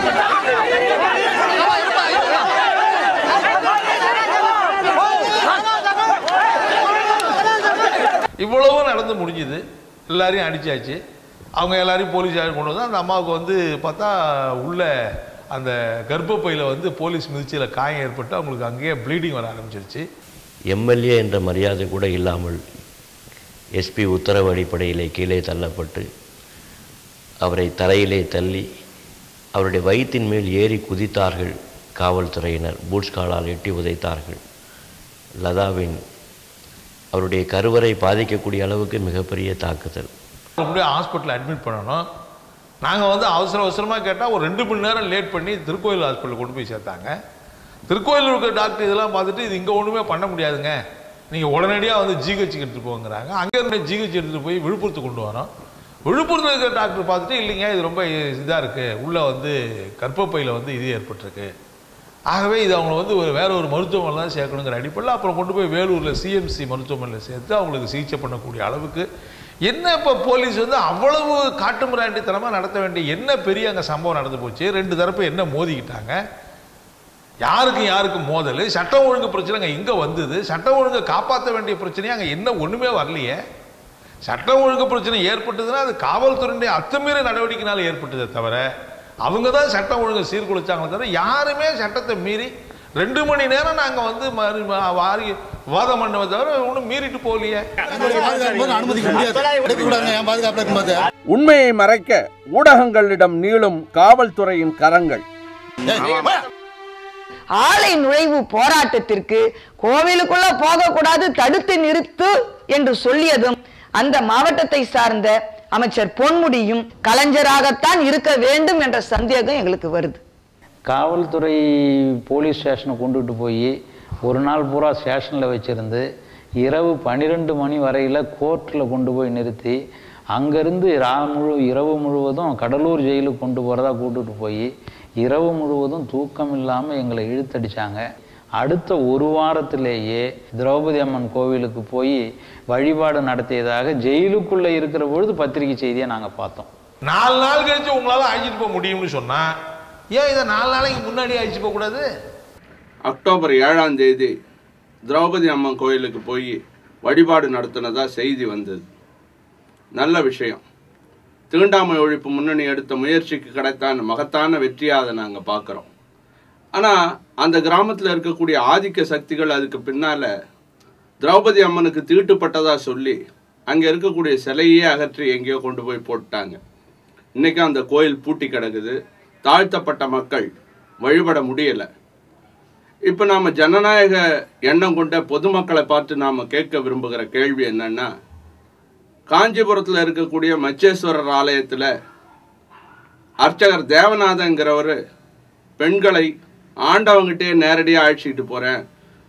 இவ்வளவு நடந்து முடிஞ்சுது எல்லாரையும் அடிச்சாச்சு அவங்க எல்லாரையும் போலீஸ் கொண்டு வந்து அந்த அம்மாவுக்கு வந்து பார்த்தா உள்ள அந்த கர்ப்பப்பையில் வந்து போலீஸ் மிதிச்சில் காயம் ஏற்பட்டு அவங்களுக்கு அங்கேயே ப்ளீடிங் வர ஆரம்பிச்சிருச்சு எம்எல்ஏ என்ற மரியாதை கூட இல்லாமல் எஸ்பி உத்தரவு அடிப்படையிலே கீழே தள்ளப்பட்டு அவரை தரையிலே தள்ளி அவருடைய வயிற்றின் மேல் ஏறி குதித்தார்கள் காவல்துறையினர் பூட்ஸ் காலால் எட்டி உதைத்தார்கள் லதாவின் அவருடைய கருவறை பாதிக்கக்கூடிய அளவுக்கு மிகப்பெரிய தாக்குதல் அப்படியே ஹாஸ்பிட்டலில் அட்மிட் பண்ணணும் நாங்கள் வந்து அவசர அவசரமாக கேட்டால் ஒரு ரெண்டு மணி நேரம் லேட் பண்ணி திருக்கோயில் ஹாஸ்பிட்டலில் கொண்டு போய் சேர்த்தாங்க திருக்கோயில் இருக்கிற டாக்டர் இதெல்லாம் பார்த்துட்டு இது இங்கே ஒன்றுமே பண்ண முடியாதுங்க நீங்கள் உடனடியாக வந்து ஜிஹெச்சுக்கு எடுத்துகிட்டு போங்கிறாங்க அங்கே இருந்து ஜிஹெச் எடுத்துகிட்டு போய் விழுப்புரத்துக்கு கொண்டு வரோம் விழுப்புரத்தில் இருக்கிற டாக்டர் பார்த்துட்டு இல்லைங்க இது ரொம்ப இதாக இருக்குது உள்ளே வந்து கர்ப்பப்பையில் வந்து இது ஏற்பட்டிருக்கு ஆகவே இது அவங்களை வந்து ஒரு வேற ஒரு மருத்துவமனை தான் சேர்க்கணுங்கிற அடிப்படையில் அப்புறம் கொண்டு போய் வேலூரில் சிஎம்சி மருத்துவமனையில் சேர்த்து அவங்களுக்கு சிகிச்சை பண்ணக்கூடிய அளவுக்கு என்ன இப்போ போலீஸ் வந்து அவ்வளவு காட்டுமிராண்டித்தனமாக நடத்த வேண்டிய என்ன பெரிய அங்கே சம்பவம் நடந்து போச்சு ரெண்டு தரப்பு என்ன மோதிக்கிட்டாங்க யாருக்கும் யாருக்கும் மோதல் சட்டம் ஒழுங்கு பிரச்சனை அங்கே எங்கே வந்தது சட்டம் ஒழுங்கை காப்பாற்ற வேண்டிய பிரச்சனையே அங்கே என்ன ஒன்றுமே வரலையே சட்டம் ஒழுங்கு பிரச்சனை ஏற்பட்டதுன்னா அது காவல்துறையினுடைய அத்துமீற நடவடிக்கைனால ஏற்பட்டதே தவிர அவங்க தான் சட்டம் ஒழுங்கை சீர்குலைச்சாங்களே தவிர யாருமே சட்டத்தை மீறி ரெண்டு மணி நேரம் நாங்கள் வந்து மறு- ம- வாரி வாதம் பண்ணுவதை தவிர ஒன்றும் மீறிட்டு போகலையே அனுமதிக்க முடியாது எடுக்கக்கூடாதுங்க என் பாதுகாப்பு இருக்கும்போது உண்மையை மறைக்க ஊடகங்களிடம் நீளும் காவல்துறையின் கரங்கள் ஆலை நுழைவு போராட்டத்திற்கு கோவிலுக்குள்ள போகக்கூடாது தடுத்து நிறுத்து என்று சொல்லியதும் அந்த மாவட்டத்தை சார்ந்த அமைச்சர் பொன்முடியும் கலைஞராகத்தான் இருக்க வேண்டும் என்ற சந்தேகம் எங்களுக்கு வருது காவல்துறை போலீஸ் ஸ்டேஷனை கொண்டுட்டு போய் ஒரு நாள் பூரா ஸ்டேஷனில் வச்சுருந்து இரவு பன்னிரெண்டு மணி வரையில் கோர்ட்டில் கொண்டு போய் நிறுத்தி அங்கேருந்து ரா முழு இரவு முழுவதும் கடலூர் ஜெயிலுக்கு கொண்டு போகிறதா கூட்டிட்டு போய் இரவு முழுவதும் தூக்கம் இல்லாமல் எங்களை இழுத்தடிச்சாங்க அடுத்த ஒரு வாரத்திலேயே திரௌபதி அம்மன் கோவிலுக்கு போய் வழிபாடு நடத்தியதாக ஜெயிலுக்குள்ளே இருக்கிற பொழுது பத்திரிகை செய்தியை நாங்கள் பார்த்தோம் நாலு நாள் கழிச்சு உங்களால் அழைச்சிட்டு போக முடியும்னு சொன்னா ஏன் இதை நாலு நாளைக்கு முன்னாடி அழைச்சி போக கூடாது அக்டோபர் ஏழாம் தேதி திரௌபதி அம்மன் கோயிலுக்கு போய் வழிபாடு நடத்தினதா செய்தி வந்தது நல்ல விஷயம் தீண்டாமை ஒழிப்பு முன்னணி எடுத்த முயற்சிக்கு கிடைத்தான மகத்தான வெற்றியாக அதை நாங்கள் பார்க்குறோம் ஆனால் அந்த கிராமத்தில் இருக்கக்கூடிய ஆதிக்க சக்திகள் அதுக்கு பின்னால் திரௌபதி அம்மனுக்கு தீட்டுப்பட்டதாக சொல்லி அங்கே இருக்கக்கூடிய சிலையே அகற்றி எங்கேயோ கொண்டு போய் போட்டாங்க இன்றைக்கும் அந்த கோயில் பூட்டி கிடக்குது தாழ்த்தப்பட்ட மக்கள் வழிபட முடியலை இப்போ நாம் ஜனநாயக எண்ணம் கொண்ட பொதுமக்களை பார்த்து நாம் கேட்க விரும்புகிற கேள்வி என்னன்னா காஞ்சிபுரத்தில் இருக்கக்கூடிய மச்சேஸ்வரர் ஆலயத்தில் அர்ச்சகர் தேவநாதங்கிறவர் பெண்களை ஆண்டவங்கிட்டே நேரடியாக அழைச்சிக்கிட்டு போகிறேன்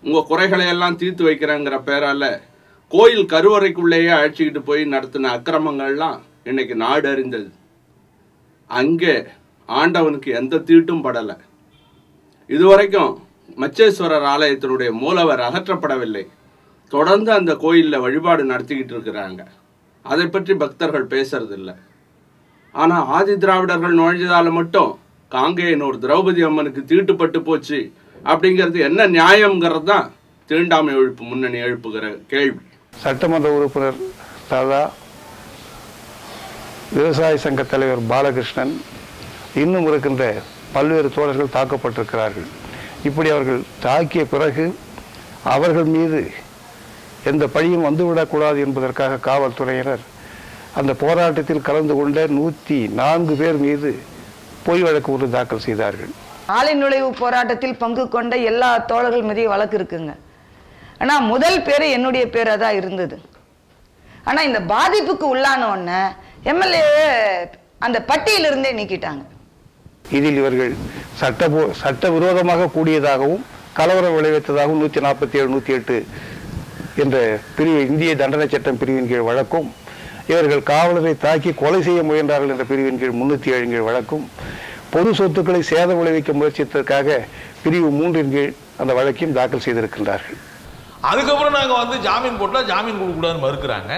உங்கள் குறைகளை எல்லாம் தீர்த்து வைக்கிறேங்கிற பேரால கோயில் கருவறைக்குள்ளேயே அழைச்சிக்கிட்டு போய் நடத்தின அக்கிரமங்கள்லாம் இன்னைக்கு நாடு அறிந்தது அங்கே ஆண்டவனுக்கு எந்த தீட்டும் படலை இதுவரைக்கும் மச்சேஸ்வரர் ஆலயத்தினுடைய மூலவர் அகற்றப்படவில்லை தொடர்ந்து அந்த கோயிலில் வழிபாடு நடத்திக்கிட்டு இருக்கிறாங்க அதை பற்றி பக்தர்கள் பேசுறதில்ல ஆனால் ஆதி திராவிடர்கள் நுழைஞ்சதால மட்டும் காங்கேயனூர் திரௌபதி அம்மனுக்கு தீட்டுப்பட்டு போச்சு அப்படிங்கிறது என்ன நியாயம்ங்கிறது தான் தீண்டாமை ஒழிப்பு முன்னணி எழுப்புகிற கேள்வி சட்டமன்ற உறுப்பினர் தாதா விவசாய சங்க தலைவர் பாலகிருஷ்ணன் இன்னும் இருக்கின்ற பல்வேறு தோழர்கள் தாக்கப்பட்டிருக்கிறார்கள் இப்படி அவர்கள் தாக்கிய பிறகு அவர்கள் மீது எந்த பழியும் வந்துவிடக்கூடாது என்பதற்காக காவல்துறையினர் அந்த போராட்டத்தில் கலந்து கொண்ட நூற்றி நான்கு பேர் மீது பொய் வழக்கு ஒன்று தாக்கல் செய்தார்கள் ஆலை நுழைவு போராட்டத்தில் பங்கு கொண்ட எல்லா தோழர்கள் மீதையும் வழக்கு இருக்குங்க ஆனால் முதல் பேர் என்னுடைய பேராக தான் இருந்தது ஆனால் இந்த பாதிப்புக்கு உள்ளான உடனே எம்எல்ஏ அந்த பட்டியலிருந்தே நீக்கிட்டாங்க இதில் இவர்கள் சட்ட சட்ட விரோதமாக கூடியதாகவும் கலவரம் விளைவித்ததாகவும் நூற்றி நாற்பத்தி ஏழு நூற்றி எட்டு என்ற பிரிவு இந்திய தண்டனை சட்டம் பிரிவின் கீழ் வழக்கும் இவர்கள் காவலரை தாக்கி கொலை செய்ய முயன்றார்கள் என்ற பிரிவின் கீழ் முன்னூற்றி ஏழின் கீழ் வழக்கும் பொது சொத்துக்களை சேதம் விளைவிக்க முயற்சித்ததற்காக பிரிவு மூன்றின் கீழ் அந்த வழக்கையும் தாக்கல் செய்திருக்கின்றார்கள் அதுக்கப்புறம் நாங்கள் வந்து ஜாமீன் போட்டால் ஜாமீன் கொடுக்கக்கூடாதுன்னு மறுக்கிறாங்க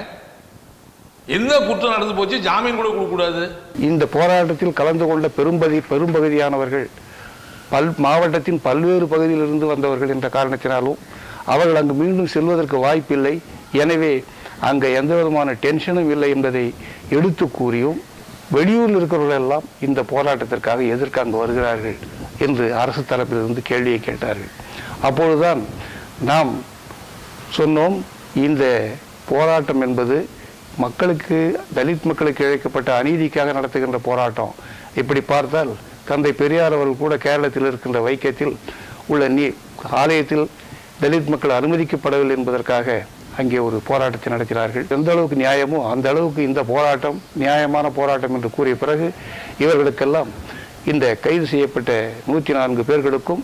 என்ன குற்றம் நடந்து போச்சு ஜாமீன் கூட கொடுக்கக்கூடாது இந்த போராட்டத்தில் கலந்து கொண்ட பெரும்பதி பெரும்பகுதியானவர்கள் பல் மாவட்டத்தின் பல்வேறு பகுதியிலிருந்து வந்தவர்கள் என்ற காரணத்தினாலும் அவர்கள் அங்கு மீண்டும் செல்வதற்கு வாய்ப்பில்லை எனவே அங்கே எந்த விதமான டென்ஷனும் இல்லை என்பதை எடுத்து கூறியும் வெளியூரில் இருக்கிறவர்கள் எல்லாம் இந்த போராட்டத்திற்காக எதற்கு அங்கு வருகிறார்கள் என்று அரசு தரப்பிலிருந்து கேள்வியை கேட்டார்கள் அப்பொழுதுதான் நாம் சொன்னோம் இந்த போராட்டம் என்பது மக்களுக்கு தலித் மக்களுக்கு இழைக்கப்பட்ட அநீதிக்காக நடத்துகின்ற போராட்டம் இப்படி பார்த்தால் தந்தை பெரியார் அவர்கள் கூட கேரளத்தில் இருக்கின்ற வைக்கத்தில் உள்ள நீ ஆலயத்தில் தலித் மக்கள் அனுமதிக்கப்படவில்லை என்பதற்காக அங்கே ஒரு போராட்டத்தை நடத்தினார்கள் எந்த அளவுக்கு நியாயமோ அந்த அளவுக்கு இந்த போராட்டம் நியாயமான போராட்டம் என்று கூறிய பிறகு இவர்களுக்கெல்லாம் இந்த கைது செய்யப்பட்ட நூற்றி நான்கு பேர்களுக்கும்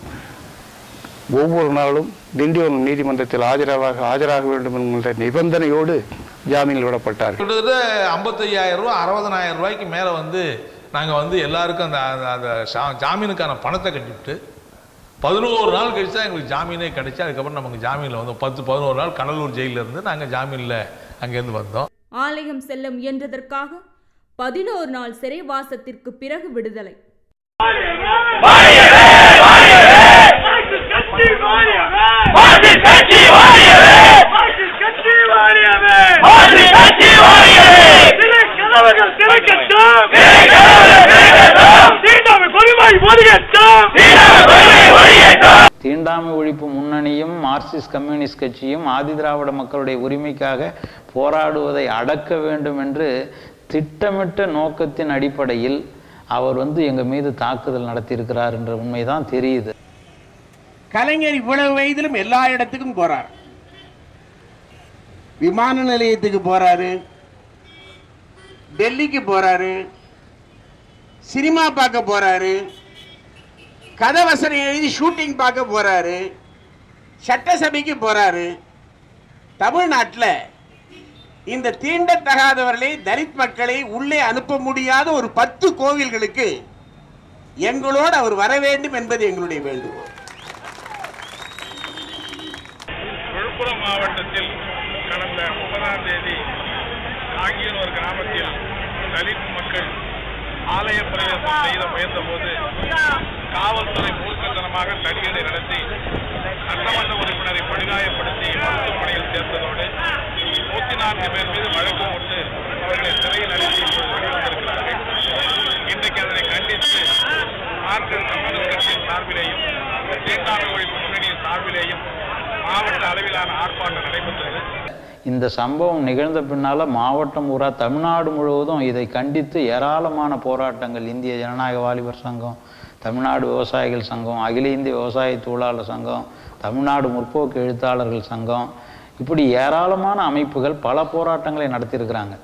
ஒவ்வொரு நாளும் திண்டிவனம் நீதிமன்றத்தில் ஆஜராக ஆஜராக வேண்டும் என்கின்ற நிபந்தனையோடு ஜாமீனில் விடப்பட்டார்கள் கிட்டத்தட்ட ஐம்பத்தையாயிரம் ரூபா அறுபதனாயிரம் ரூபாய்க்கு மேலே வந்து நாங்கள் வந்து எல்லாருக்கும் அந்த அந்த- அந்த ஜா- ஜாமீனுக்கான பணத்தை கட்டிவிட்டு பதினோரு நாள் கழிச்சு தான் எங்களுக்கு ஜாமீனே கிடைச்சு அதுக்கப்புறம் நமக்கு ஜாமீனில் வந்தோம் பத்து பதினோரு நாள் கடலூர் ஜெயிலில் இருந்து நாங்கள் ஜாமீனில் அங்கேருந்து வந்தோம் ஆலயம் செல்ல முயன்றதற்காக பதினோரு நாள் சிறைவாசத்திற்கு பிறகு விடுதலை தீண்டாமை ஒழிப்பு முன்னணியும் மார்க்சிஸ்ட் கம்யூனிஸ்ட் கட்சியும் ஆதி திராவிட மக்களுடைய உரிமைக்காக போராடுவதை அடக்க வேண்டும் என்று திட்டமிட்ட நோக்கத்தின் அடிப்படையில் அவர் வந்து எங்கள் மீது தாக்குதல் நடத்தியிருக்கிறார் என்ற உண்மைதான் தெரியுது கலைஞர் இவ்வளவு வயதிலும் எல்லா இடத்துக்கும் போறார் விமான நிலையத்துக்கு போறாரு டெல்லிக்கு போறாரு சினிமா பார்க்க போறாரு கதை வசனம் எழுதி ஷூட்டிங் பார்க்க போறாரு சட்டசபைக்கு போறாரு தமிழ்நாட்டில் இந்த தீண்டத்தகாதவர்களை தலித் மக்களை உள்ளே அனுப்ப முடியாத ஒரு பத்து கோவில்களுக்கு எங்களோடு அவர் வர வேண்டும் என்பது எங்களுடைய வேண்டுகோள் விழுப்புரம் மாவட்டத்தில் கடந்த முப்பதாம் தேதி ஆகியனூர் கிராமத்தில் தலித் மக்கள் ஆலய பிரவேசம் செய்த முயன்ற போது காவல்துறை மூர்க்கத்தனமாக தடியடை நடத்தி சட்டமன்ற உறுப்பினரை படுகாயப்படுத்தி மருத்துவமனையில் சேர்த்ததோடு நூத்தி நான்கு பேர் மீது வழக்கு போட்டு அவர்களை சிறையில் அடைத்து இப்போது வெளிவந்திருக்கிறார்கள் இன்றைக்கு அதனை கண்டித்து மார்க்சிஸ்ட் கம்யூனிஸ்ட் கட்சியின் சார்பிலேயும் தீண்டாமை ஒழிப்பு முன்னணியின் சார்பிலேயும் மாவட்ட அளவிலான ஆர்ப்பாட்டம் நடைபெற்றது இந்த சம்பவம் நிகழ்ந்த பின்னால் மாவட்டம் பூரா தமிழ்நாடு முழுவதும் இதை கண்டித்து ஏராளமான போராட்டங்கள் இந்திய ஜனநாயக வாலிபர் சங்கம் தமிழ்நாடு விவசாயிகள் சங்கம் அகில இந்திய விவசாய தொழிலாளர் சங்கம் தமிழ்நாடு முற்போக்கு எழுத்தாளர்கள் சங்கம் இப்படி ஏராளமான அமைப்புகள் பல போராட்டங்களை நடத்தியிருக்கிறாங்க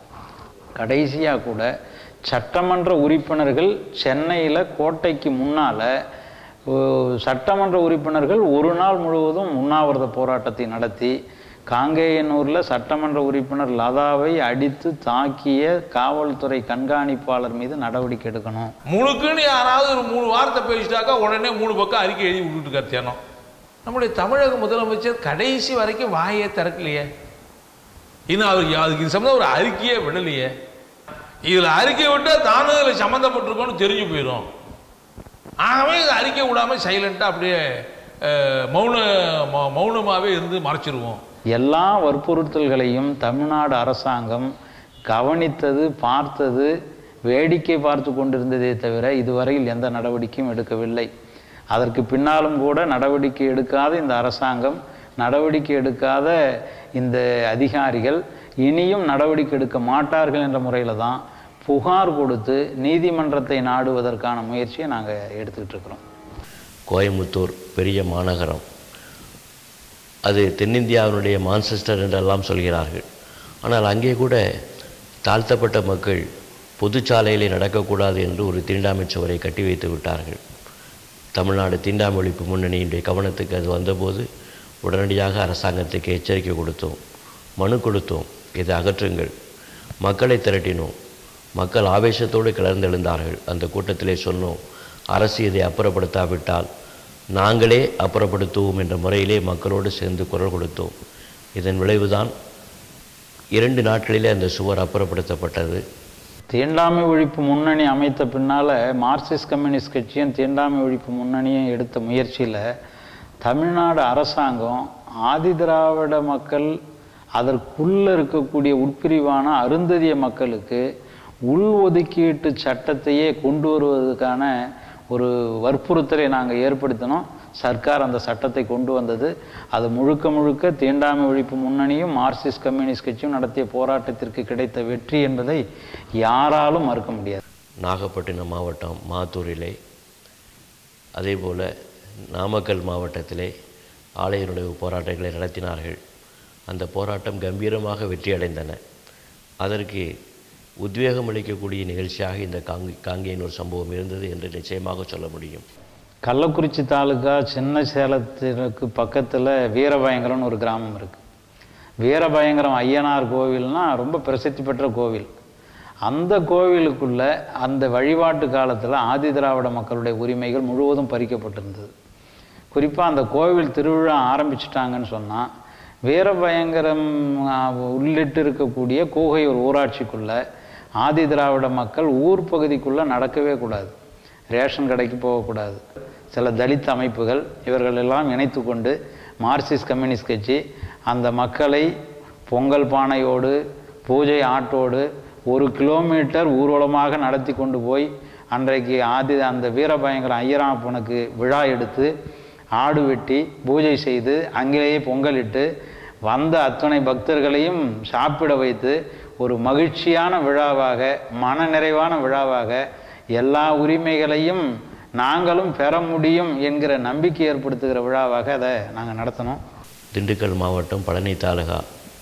கடைசியாக கூட சட்டமன்ற உறுப்பினர்கள் சென்னையில் கோட்டைக்கு முன்னால் ஓ, சட்டமன்ற உறுப்பினர்கள் ஒரு நாள் முழுவதும் உண்ணாவிரத போராட்டத்தை நடத்தி காங்கேயனூரில் சட்டமன்ற உறுப்பினர் லதாவை அடித்து தாக்கிய காவல்துறை கண்காணிப்பாளர் மீது நடவடிக்கை எடுக்கணும் முழுக்குன்னு யாராவது ஒரு மூணு வார்த்தை பேசிட்டாக்கா உடனே மூணு பக்கம் அறிக்கை எழுதி விட்டுட்டு கத்தியானோம் நம்முடைய தமிழக முதலமைச்சர் கடைசி வரைக்கும் வாயே திறக்கலையே இன்னும் அவருக்கு அதுக்கு இது சம்மந்தம் ஒரு அறிக்கையே விடலையே இதில் அறிக்கை விட்டால் தானும் இதில் சம்மந்தப்பட்டிருக்கோன்னு தெரிஞ்சு போயிடும் ஆகவே இது அறிக்கை விடாமல் சைலண்ட்டாக அப்படியே அஹ், மௌன மௌ- மௌனமாவே இருந்து மறைச்சிருவோம் எல்லா வற்புறுத்தல்களையும் தமிழ்நாடு அரசாங்கம் கவனித்தது பார்த்தது வேடிக்கை பார்த்து கொண்டிருந்ததே தவிர இதுவரையில் எந்த நடவடிக்கையும் எடுக்கவில்லை அதற்கு பின்னாலும் கூட நடவடிக்கை எடுக்காத இந்த அரசாங்கம் நடவடிக்கை எடுக்காத இந்த அதிகாரிகள் இனியும் நடவடிக்கை எடுக்க மாட்டார்கள் என்ற முறையில் தான் புகார் கொடுத்து நீதிமன்றத்தை நாடுவதற்கான முயற்சியை நாங்கள் எடுத்துக்கிட்டு இருக்கிறோம் கோயம்புத்தூர் பெரிய மாநகரம் அது தென்னிந்தியாவினுடைய மான்செஸ்டர் என்றெல்லாம் சொல்கிறார்கள் ஆனால் அங்கே கூட தாழ்த்தப்பட்ட மக்கள் பொதுச்சாலையிலே நடக்கக்கூடாது என்று ஒரு தீண்டாமை சுவரை கட்டி வைத்து விட்டார்கள் தமிழ்நாடு தீண்டாமை ஒழிப்பு முன்னணியினுடைய கவனத்துக்கு அது வந்தபோது உடனடியாக அரசாங்கத்துக்கு எச்சரிக்கை கொடுத்தோம் மனு கொடுத்தோம் இதை அகற்றுங்கள் மக்களை திரட்டினோம் மக்கள் ஆவேசத்தோடு கிளர்ந்தெழுந்தார்கள் அந்த கூட்டத்திலே சொன்னோம் அரசு இதை அப்புறப்படுத்தாவிட்டால் நாங்களே அப்புறப்படுத்துவோம் என்ற முறையிலே மக்களோடு சேர்ந்து குரல் கொடுத்தோம் இதன் விளைவுதான் இரண்டு நாட்களிலே அந்த சுவர் அப்புறப்படுத்தப்பட்டது தீண்டாமை ஒழிப்பு முன்னணி அமைத்த பின்னால் மார்க்சிஸ்ட் கம்யூனிஸ்ட் கட்சியும் தீண்டாமை ஒழிப்பு முன்னணியும் எடுத்த முயற்சியில் தமிழ்நாடு அரசாங்கம் ஆதிதிராவிட மக்கள் அதற்குள்ள இருக்கக்கூடிய உட்பிரிவான அருந்ததிய மக்களுக்கு உள் ஒதுக்கீட்டு சட்டத்தையே கொண்டு வருவதற்கான ஒரு வற்புறுத்தலை நாங்கள் ஏற்படுத்தினோம் சர்க்கார் அந்த சட்டத்தை கொண்டு வந்தது அது முழுக்க முழுக்க தீண்டாமை ஒழிப்பு முன்னணியும் மார்க்சிஸ்ட் கம்யூனிஸ்ட் கட்சியும் நடத்திய போராட்டத்திற்கு கிடைத்த வெற்றி என்பதை யாராலும் மறுக்க முடியாது நாகப்பட்டினம் மாவட்டம் மாத்தூரிலே அதேபோல நாமக்கல் மாவட்டத்திலே ஆலய போராட்டங்களை நடத்தினார்கள் அந்த போராட்டம் கம்பீரமாக வெற்றியடைந்தன அதற்கு உத்வேகம் அளிக்கக்கூடிய நிகழ்ச்சியாக இந்த காங்கி காங்கேயனூர் சம்பவம் இருந்தது என்று நிச்சயமாக சொல்ல முடியும் கள்ளக்குறிச்சி தாலுகா சின்ன சேலத்திற்கு பக்கத்தில் வீரபயங்கரம்னு ஒரு கிராமம் இருக்குது வீரபயங்கரம் ஐயனார் கோவில்னா ரொம்ப பிரசித்தி பெற்ற கோவில் அந்த கோவிலுக்குள்ள அந்த வழிபாட்டு காலத்தில் ஆதிதிராவிட மக்களுடைய உரிமைகள் முழுவதும் பறிக்கப்பட்டிருந்தது குறிப்பாக அந்த கோவில் திருவிழா ஆரம்பிச்சிட்டாங்கன்னு சொன்னால் வீரபயங்கரம் ஆ, உள்ளிட்டு இருக்கக்கூடிய கூகையூர் ஊராட்சிக்குள்ள ஆதி திராவிட மக்கள் ஊர் பகுதிக்குள்ளே நடக்கவே கூடாது ரேஷன் கடைக்கு போகக்கூடாது சில தலித் அமைப்புகள் இவர்கள் எல்லாம் இணைத்து கொண்டு மார்க்சிஸ்ட் கம்யூனிஸ்ட் கட்சி அந்த மக்களை பொங்கல் பானையோடு பூஜை ஆட்டோடு ஒரு கிலோமீட்டர் ஊர்வலமாக நடத்தி கொண்டு போய் அன்றைக்கு ஆதி அந்த வீரபயங்கர ஐயராப்பனுக்கு விழா எடுத்து ஆடு வெட்டி பூஜை செய்து அங்கேயே பொங்கலிட்டு வந்த அத்தனை பக்தர்களையும் சாப்பிட வைத்து ஒரு மகிழ்ச்சியான விழாவாக மனநிறைவான விழாவாக எல்லா உரிமைகளையும் நாங்களும் பெற முடியும் என்கிற நம்பிக்கை ஏற்படுத்துகிற விழாவாக அதை நாங்கள் நடத்தினோம் திண்டுக்கல் மாவட்டம் பழனி தாலுகா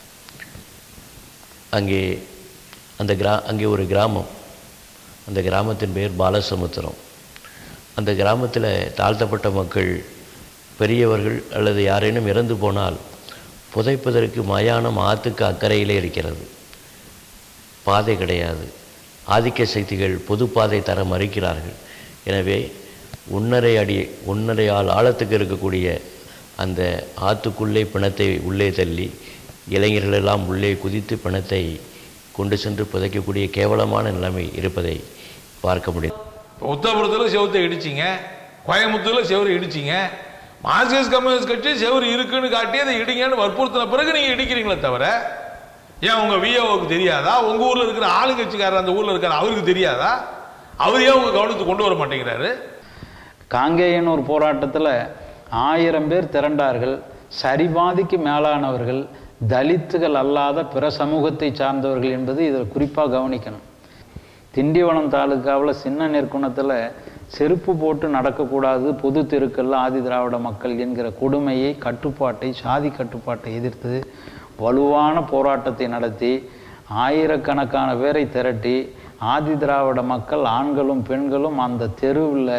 அங்கே அந்த கிரா அங்கே ஒரு கிராமம் அந்த கிராமத்தின் பெயர் பாலசமுத்திரம் அந்த கிராமத்தில் தாழ்த்தப்பட்ட மக்கள் பெரியவர்கள் அல்லது யாரேனும் இறந்து போனால் புதைப்பதற்கு மயானம் ஆற்றுக்கு அக்கறையிலே இருக்கிறது பாதை கிடையாது ஆதிக்க சக்திகள் பொது பாதை தர மறுக்கிறார்கள் எனவே ஒன்றரை அடி ஒன்றரை ஆள் ஆழத்துக்கு இருக்கக்கூடிய அந்த ஆற்றுக்குள்ளே பிணத்தை உள்ளே தள்ளி இளைஞர்கள் எல்லாம் உள்ளே குதித்து பிணத்தை கொண்டு சென்று புதைக்கக்கூடிய கேவலமான நிலைமை இருப்பதை பார்க்க முடியும் உத்தரபுரத்தில் செவத்தை இடிச்சிங்க கோயம்புத்தூரில் செவரு இடிச்சிங்க மார்க்சிஸ்ட் கம்யூனிஸ்ட் கட்சி செவரு இருக்குன்னு காட்டி அதை இடிங்கன்னு வற்புறுத்தின பிறகு நீங்கள் இடிக்கிறீங்களே தவிர ஏன் உங்கள் விஓவுக்கு தெரியாதா உங்கள் ஊரில் இருக்கிற ஆளுங்கட்சிக்காரர் அந்த ஊரில் இருக்கிற அவருக்கு தெரியாதா அவர் ஏன் உங்கள் கவனத்துக்கு கொண்டு வர மாட்டேங்கிறாரு காங்கேயனூர் போராட்டத்தில் ஆயிரம் பேர் திரண்டார்கள் சரிபாதிக்கு மேலானவர்கள் தலித்துகள் அல்லாத பிற சமூகத்தை சார்ந்தவர்கள் என்பது இதில் குறிப்பாக கவனிக்கணும் திண்டிவனம் தாலுக்காவில் சின்ன நெற்குணத்தில் செருப்பு போட்டு நடக்கக்கூடாது பொது தெருக்கல்ல ஆதி திராவிட மக்கள் என்கிற கொடுமையை கட்டுப்பாட்டை சாதி கட்டுப்பாட்டை எதிர்த்து வலுவான போராட்டத்தை நடத்தி ஆயிரக்கணக்கான பேரை திரட்டி ஆதி திராவிட மக்கள் ஆண்களும் பெண்களும் அந்த தெருவில்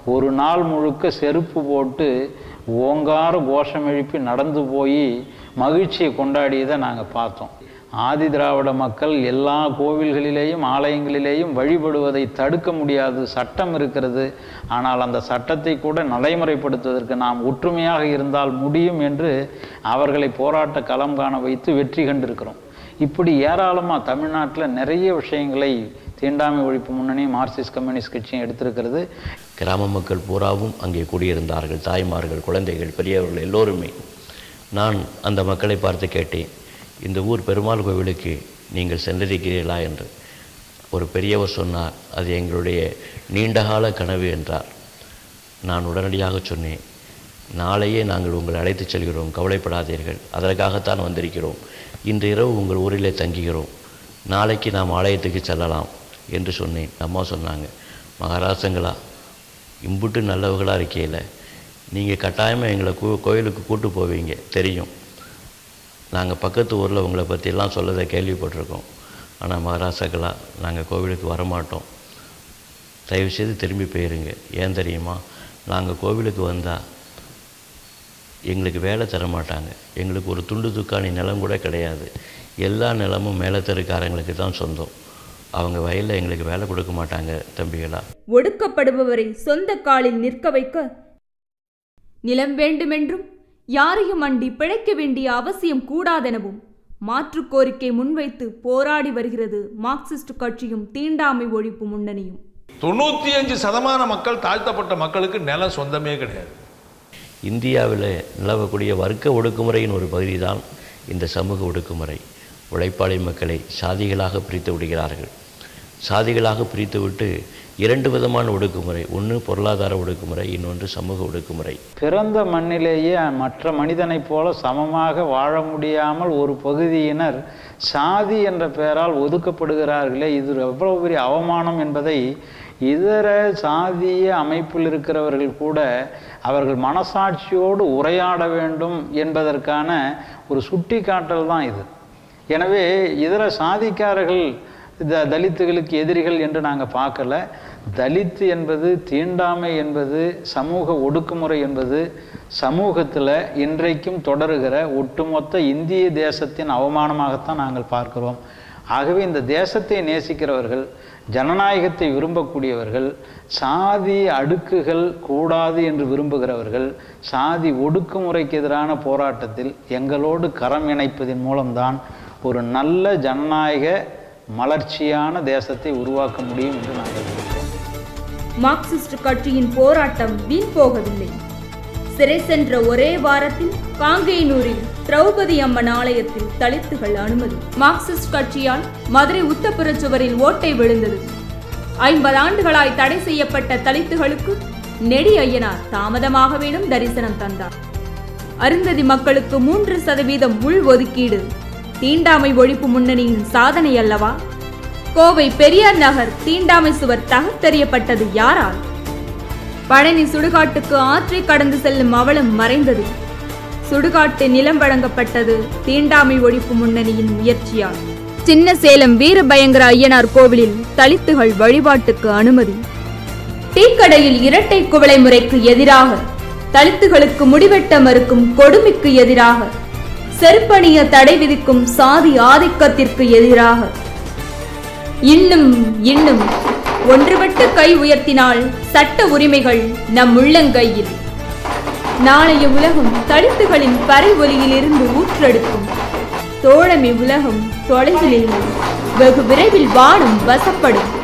ஒரு நாள் முழுக்க செருப்பு போட்டு ஓங்கார கோஷம் எழுப்பி நடந்து போய் மகிழ்ச்சியை கொண்டாடியதை நாங்கள் பார்த்தோம் ஆதி திராவிட மக்கள் எல்லா கோவில்களிலேயும் ஆலயங்களிலேயும் வழிபடுவதை தடுக்க முடியாது சட்டம் இருக்கிறது ஆனால் அந்த சட்டத்தை கூட நடைமுறைப்படுத்துவதற்கு நாம் ஒற்றுமையாக இருந்தால் முடியும் என்று அவர்களை போராட்ட களம் காண வைத்து வெற்றி கண்டிருக்கிறோம் இப்படி ஏராளமாக தமிழ்நாட்டில் நிறைய விஷயங்களை தீண்டாமை ஒழிப்பு முன்னணி மார்க்சிஸ்ட் கம்யூனிஸ்ட் கட்சியும் எடுத்திருக்கிறது கிராம மக்கள் பூராவும் அங்கே கூடியிருந்தார்கள் தாய்மார்கள் குழந்தைகள் பெரியவர்கள் எல்லோருமே நான் அந்த மக்களை பார்த்து கேட்டேன் இந்த ஊர் பெருமாள் கோவிலுக்கு நீங்கள் சென்றிருக்கிறீர்களா என்று ஒரு பெரியவர் சொன்னார் அது எங்களுடைய நீண்டகால கனவு என்றார் நான் உடனடியாக சொன்னேன் நாளையே நாங்கள் உங்களை அழைத்துச் செல்கிறோம் கவலைப்படாதீர்கள் அதற்காகத்தான் வந்திருக்கிறோம் இன்று இரவு உங்கள் ஊரிலே தங்குகிறோம் நாளைக்கு நாம் ஆலயத்துக்கு செல்லலாம் என்று சொன்னேன் அம்மா சொன்னாங்க மகாராசங்களா இம்புட்டு நல்லவர்களாக இருக்கையில் நீங்கள் கட்டாயமாக எங்களை கோ கோயிலுக்கு கூட்டு போவீங்க தெரியும் நாங்கள் பக்கத்து ஊரில் உங்களை பற்றியெல்லாம் சொல்லதை கேள்விப்பட்டிருக்கோம் ஆனால் மகாராசங்களா நாங்கள் கோவிலுக்கு வரமாட்டோம் தயவுசெய்து திரும்பி போயிருங்க ஏன் தெரியுமா நாங்கள் கோவிலுக்கு வந்தால் எங்களுக்கு வேலை தர மாட்டாங்க எங்களுக்கு ஒரு துண்டு துக்காணி நிலம் கூட கிடையாது எல்லா நிலமும் மேலத்தெருக்காரங்களுக்கு தான் சொந்தம் அவங்க வயலில் எங்களுக்கு வேலை கொடுக்க மாட்டாங்க தம்பிகளா ஒடுக்கப்படுபவரை சொந்த காலில் நிற்க வைக்க நிலம் வேண்டுமென்றும் யாரையும் அண்டி பிழைக்க வேண்டிய அவசியம் கூடாதெனவும் மாற்று கோரிக்கை முன்வைத்து போராடி வருகிறது மார்க்சிஸ்ட் கட்சியும் தீண்டாமை ஒழிப்பு முன்னணியும் தொண்ணூத்தி அஞ்சு சதமான மக்கள் தாழ்த்தப்பட்ட மக்களுக்கு நிலம் சொந்தமே கிடையாது இந்தியாவில் நிலவக்கூடிய வர்க்க ஒடுக்குமுறையின் ஒரு பகுதி தான் இந்த சமூக ஒடுக்குமுறை உழைப்பாளி மக்களை சாதிகளாக பிரித்து விடுகிறார்கள் சாதிகளாக பிரித்துவிட்டு இரண்டு விதமான ஒடுக்குமுறை ஒன்று பொருளாதார ஒடுக்குமுறை இன்னொன்று சமூக ஒடுக்குமுறை பிறந்த மண்ணிலேயே மற்ற மனிதனைப் போல சமமாக வாழ முடியாமல் ஒரு பகுதியினர் சாதி என்ற பெயரால் ஒதுக்கப்படுகிறார்களே இது எவ்வளவு பெரிய அவமானம் என்பதை இதர சாதிய அமைப்பில் இருக்கிறவர்கள் கூட அவர்கள் மனசாட்சியோடு உரையாட வேண்டும் என்பதற்கான ஒரு சுட்டிக்காட்டல் தான் இது எனவே இதர சாதிக்காரர்கள் த தலித்துகளுக்கு எதிரிகள் என்று நாங்கள் பார்க்கல தலித்து என்பது தீண்டாமை என்பது சமூக ஒடுக்குமுறை என்பது சமூகத்தில் இன்றைக்கும் தொடருகிற ஒட்டுமொத்த இந்திய தேசத்தின் அவமானமாகத்தான் நாங்கள் பார்க்கிறோம் ஆகவே இந்த தேசத்தை நேசிக்கிறவர்கள் ஜனநாயகத்தை விரும்பக்கூடியவர்கள் சாதி அடுக்குகள் கூடாது என்று விரும்புகிறவர்கள் சாதி ஒடுக்குமுறைக்கு எதிரான போராட்டத்தில் எங்களோடு கரம் இணைப்பதன் மூலம்தான் ஒரு நல்ல ஜனநாயக மலர்ச்சியான தேசத்தை உருவாக்க முடியும் என்று நாங்கள் நினைக்கிறோம் மார்க்சிஸ்ட் கட்சியின் போராட்டம் வீண் போகவில்லை சிறை சென்ற ஒரே வாரத்தில் காங்கேயனூரில் திரௌபதி அம்மன் ஆலயத்தில் தலித்துகள் அனுமதி மார்க்சிஸ்ட் கட்சியால் மதுரை உத்தப்புற சுவரில் ஓட்டை விழுந்தது ஐம்பது ஆண்டுகளாய் தடை செய்யப்பட்ட தலித்துகளுக்கு நெடி ஐயனார் தாமதமாக வேணும் தரிசனம் தந்தார் அருந்ததி மக்களுக்கு மூன்று சதவீதம் உள் ஒதுக்கீடு தீண்டாமை ஒழிப்பு முன்னணியின் சாதனை அல்லவா கோவை பெரியார் நகர் தீண்டாமை சுவர் தகர்த்தெறியப்பட்டது யாரால் பழனி சுடுகாட்டுக்கு ஆற்றை கடந்து செல்லும் அவலம் மறைந்தது சுடுகாட்டு நிலம் வழங்கப்பட்டது தீண்டாமை ஒழிப்பு முன்னணியின் முயற்சியால் சின்ன சேலம் வீரபயங்கர ஐயனார் கோவிலில் தலித்துகள் வழிபாட்டுக்கு அனுமதி டீக்கடையில் இரட்டை குவளை முறைக்கு எதிராக தலித்துகளுக்கு முடிவெட்ட மறுக்கும் கொடுமைக்கு எதிராக செருப்பணிய தடை விதிக்கும் சாதி ஆதிக்கத்திற்கு எதிராக இன்னும் இன்னும் ஒன்றுபட்டு கை உயர்த்தினால் சட்ட உரிமைகள் நம் உள்ளங்கையில் நாளைய உலகம் தலித்துகளின் பறை ஒலியிலிருந்து ஊற்றெடுக்கும் தோழமை உலகம் தொலைவில் இல்லை வெகு விரைவில் வானம் வசப்படும்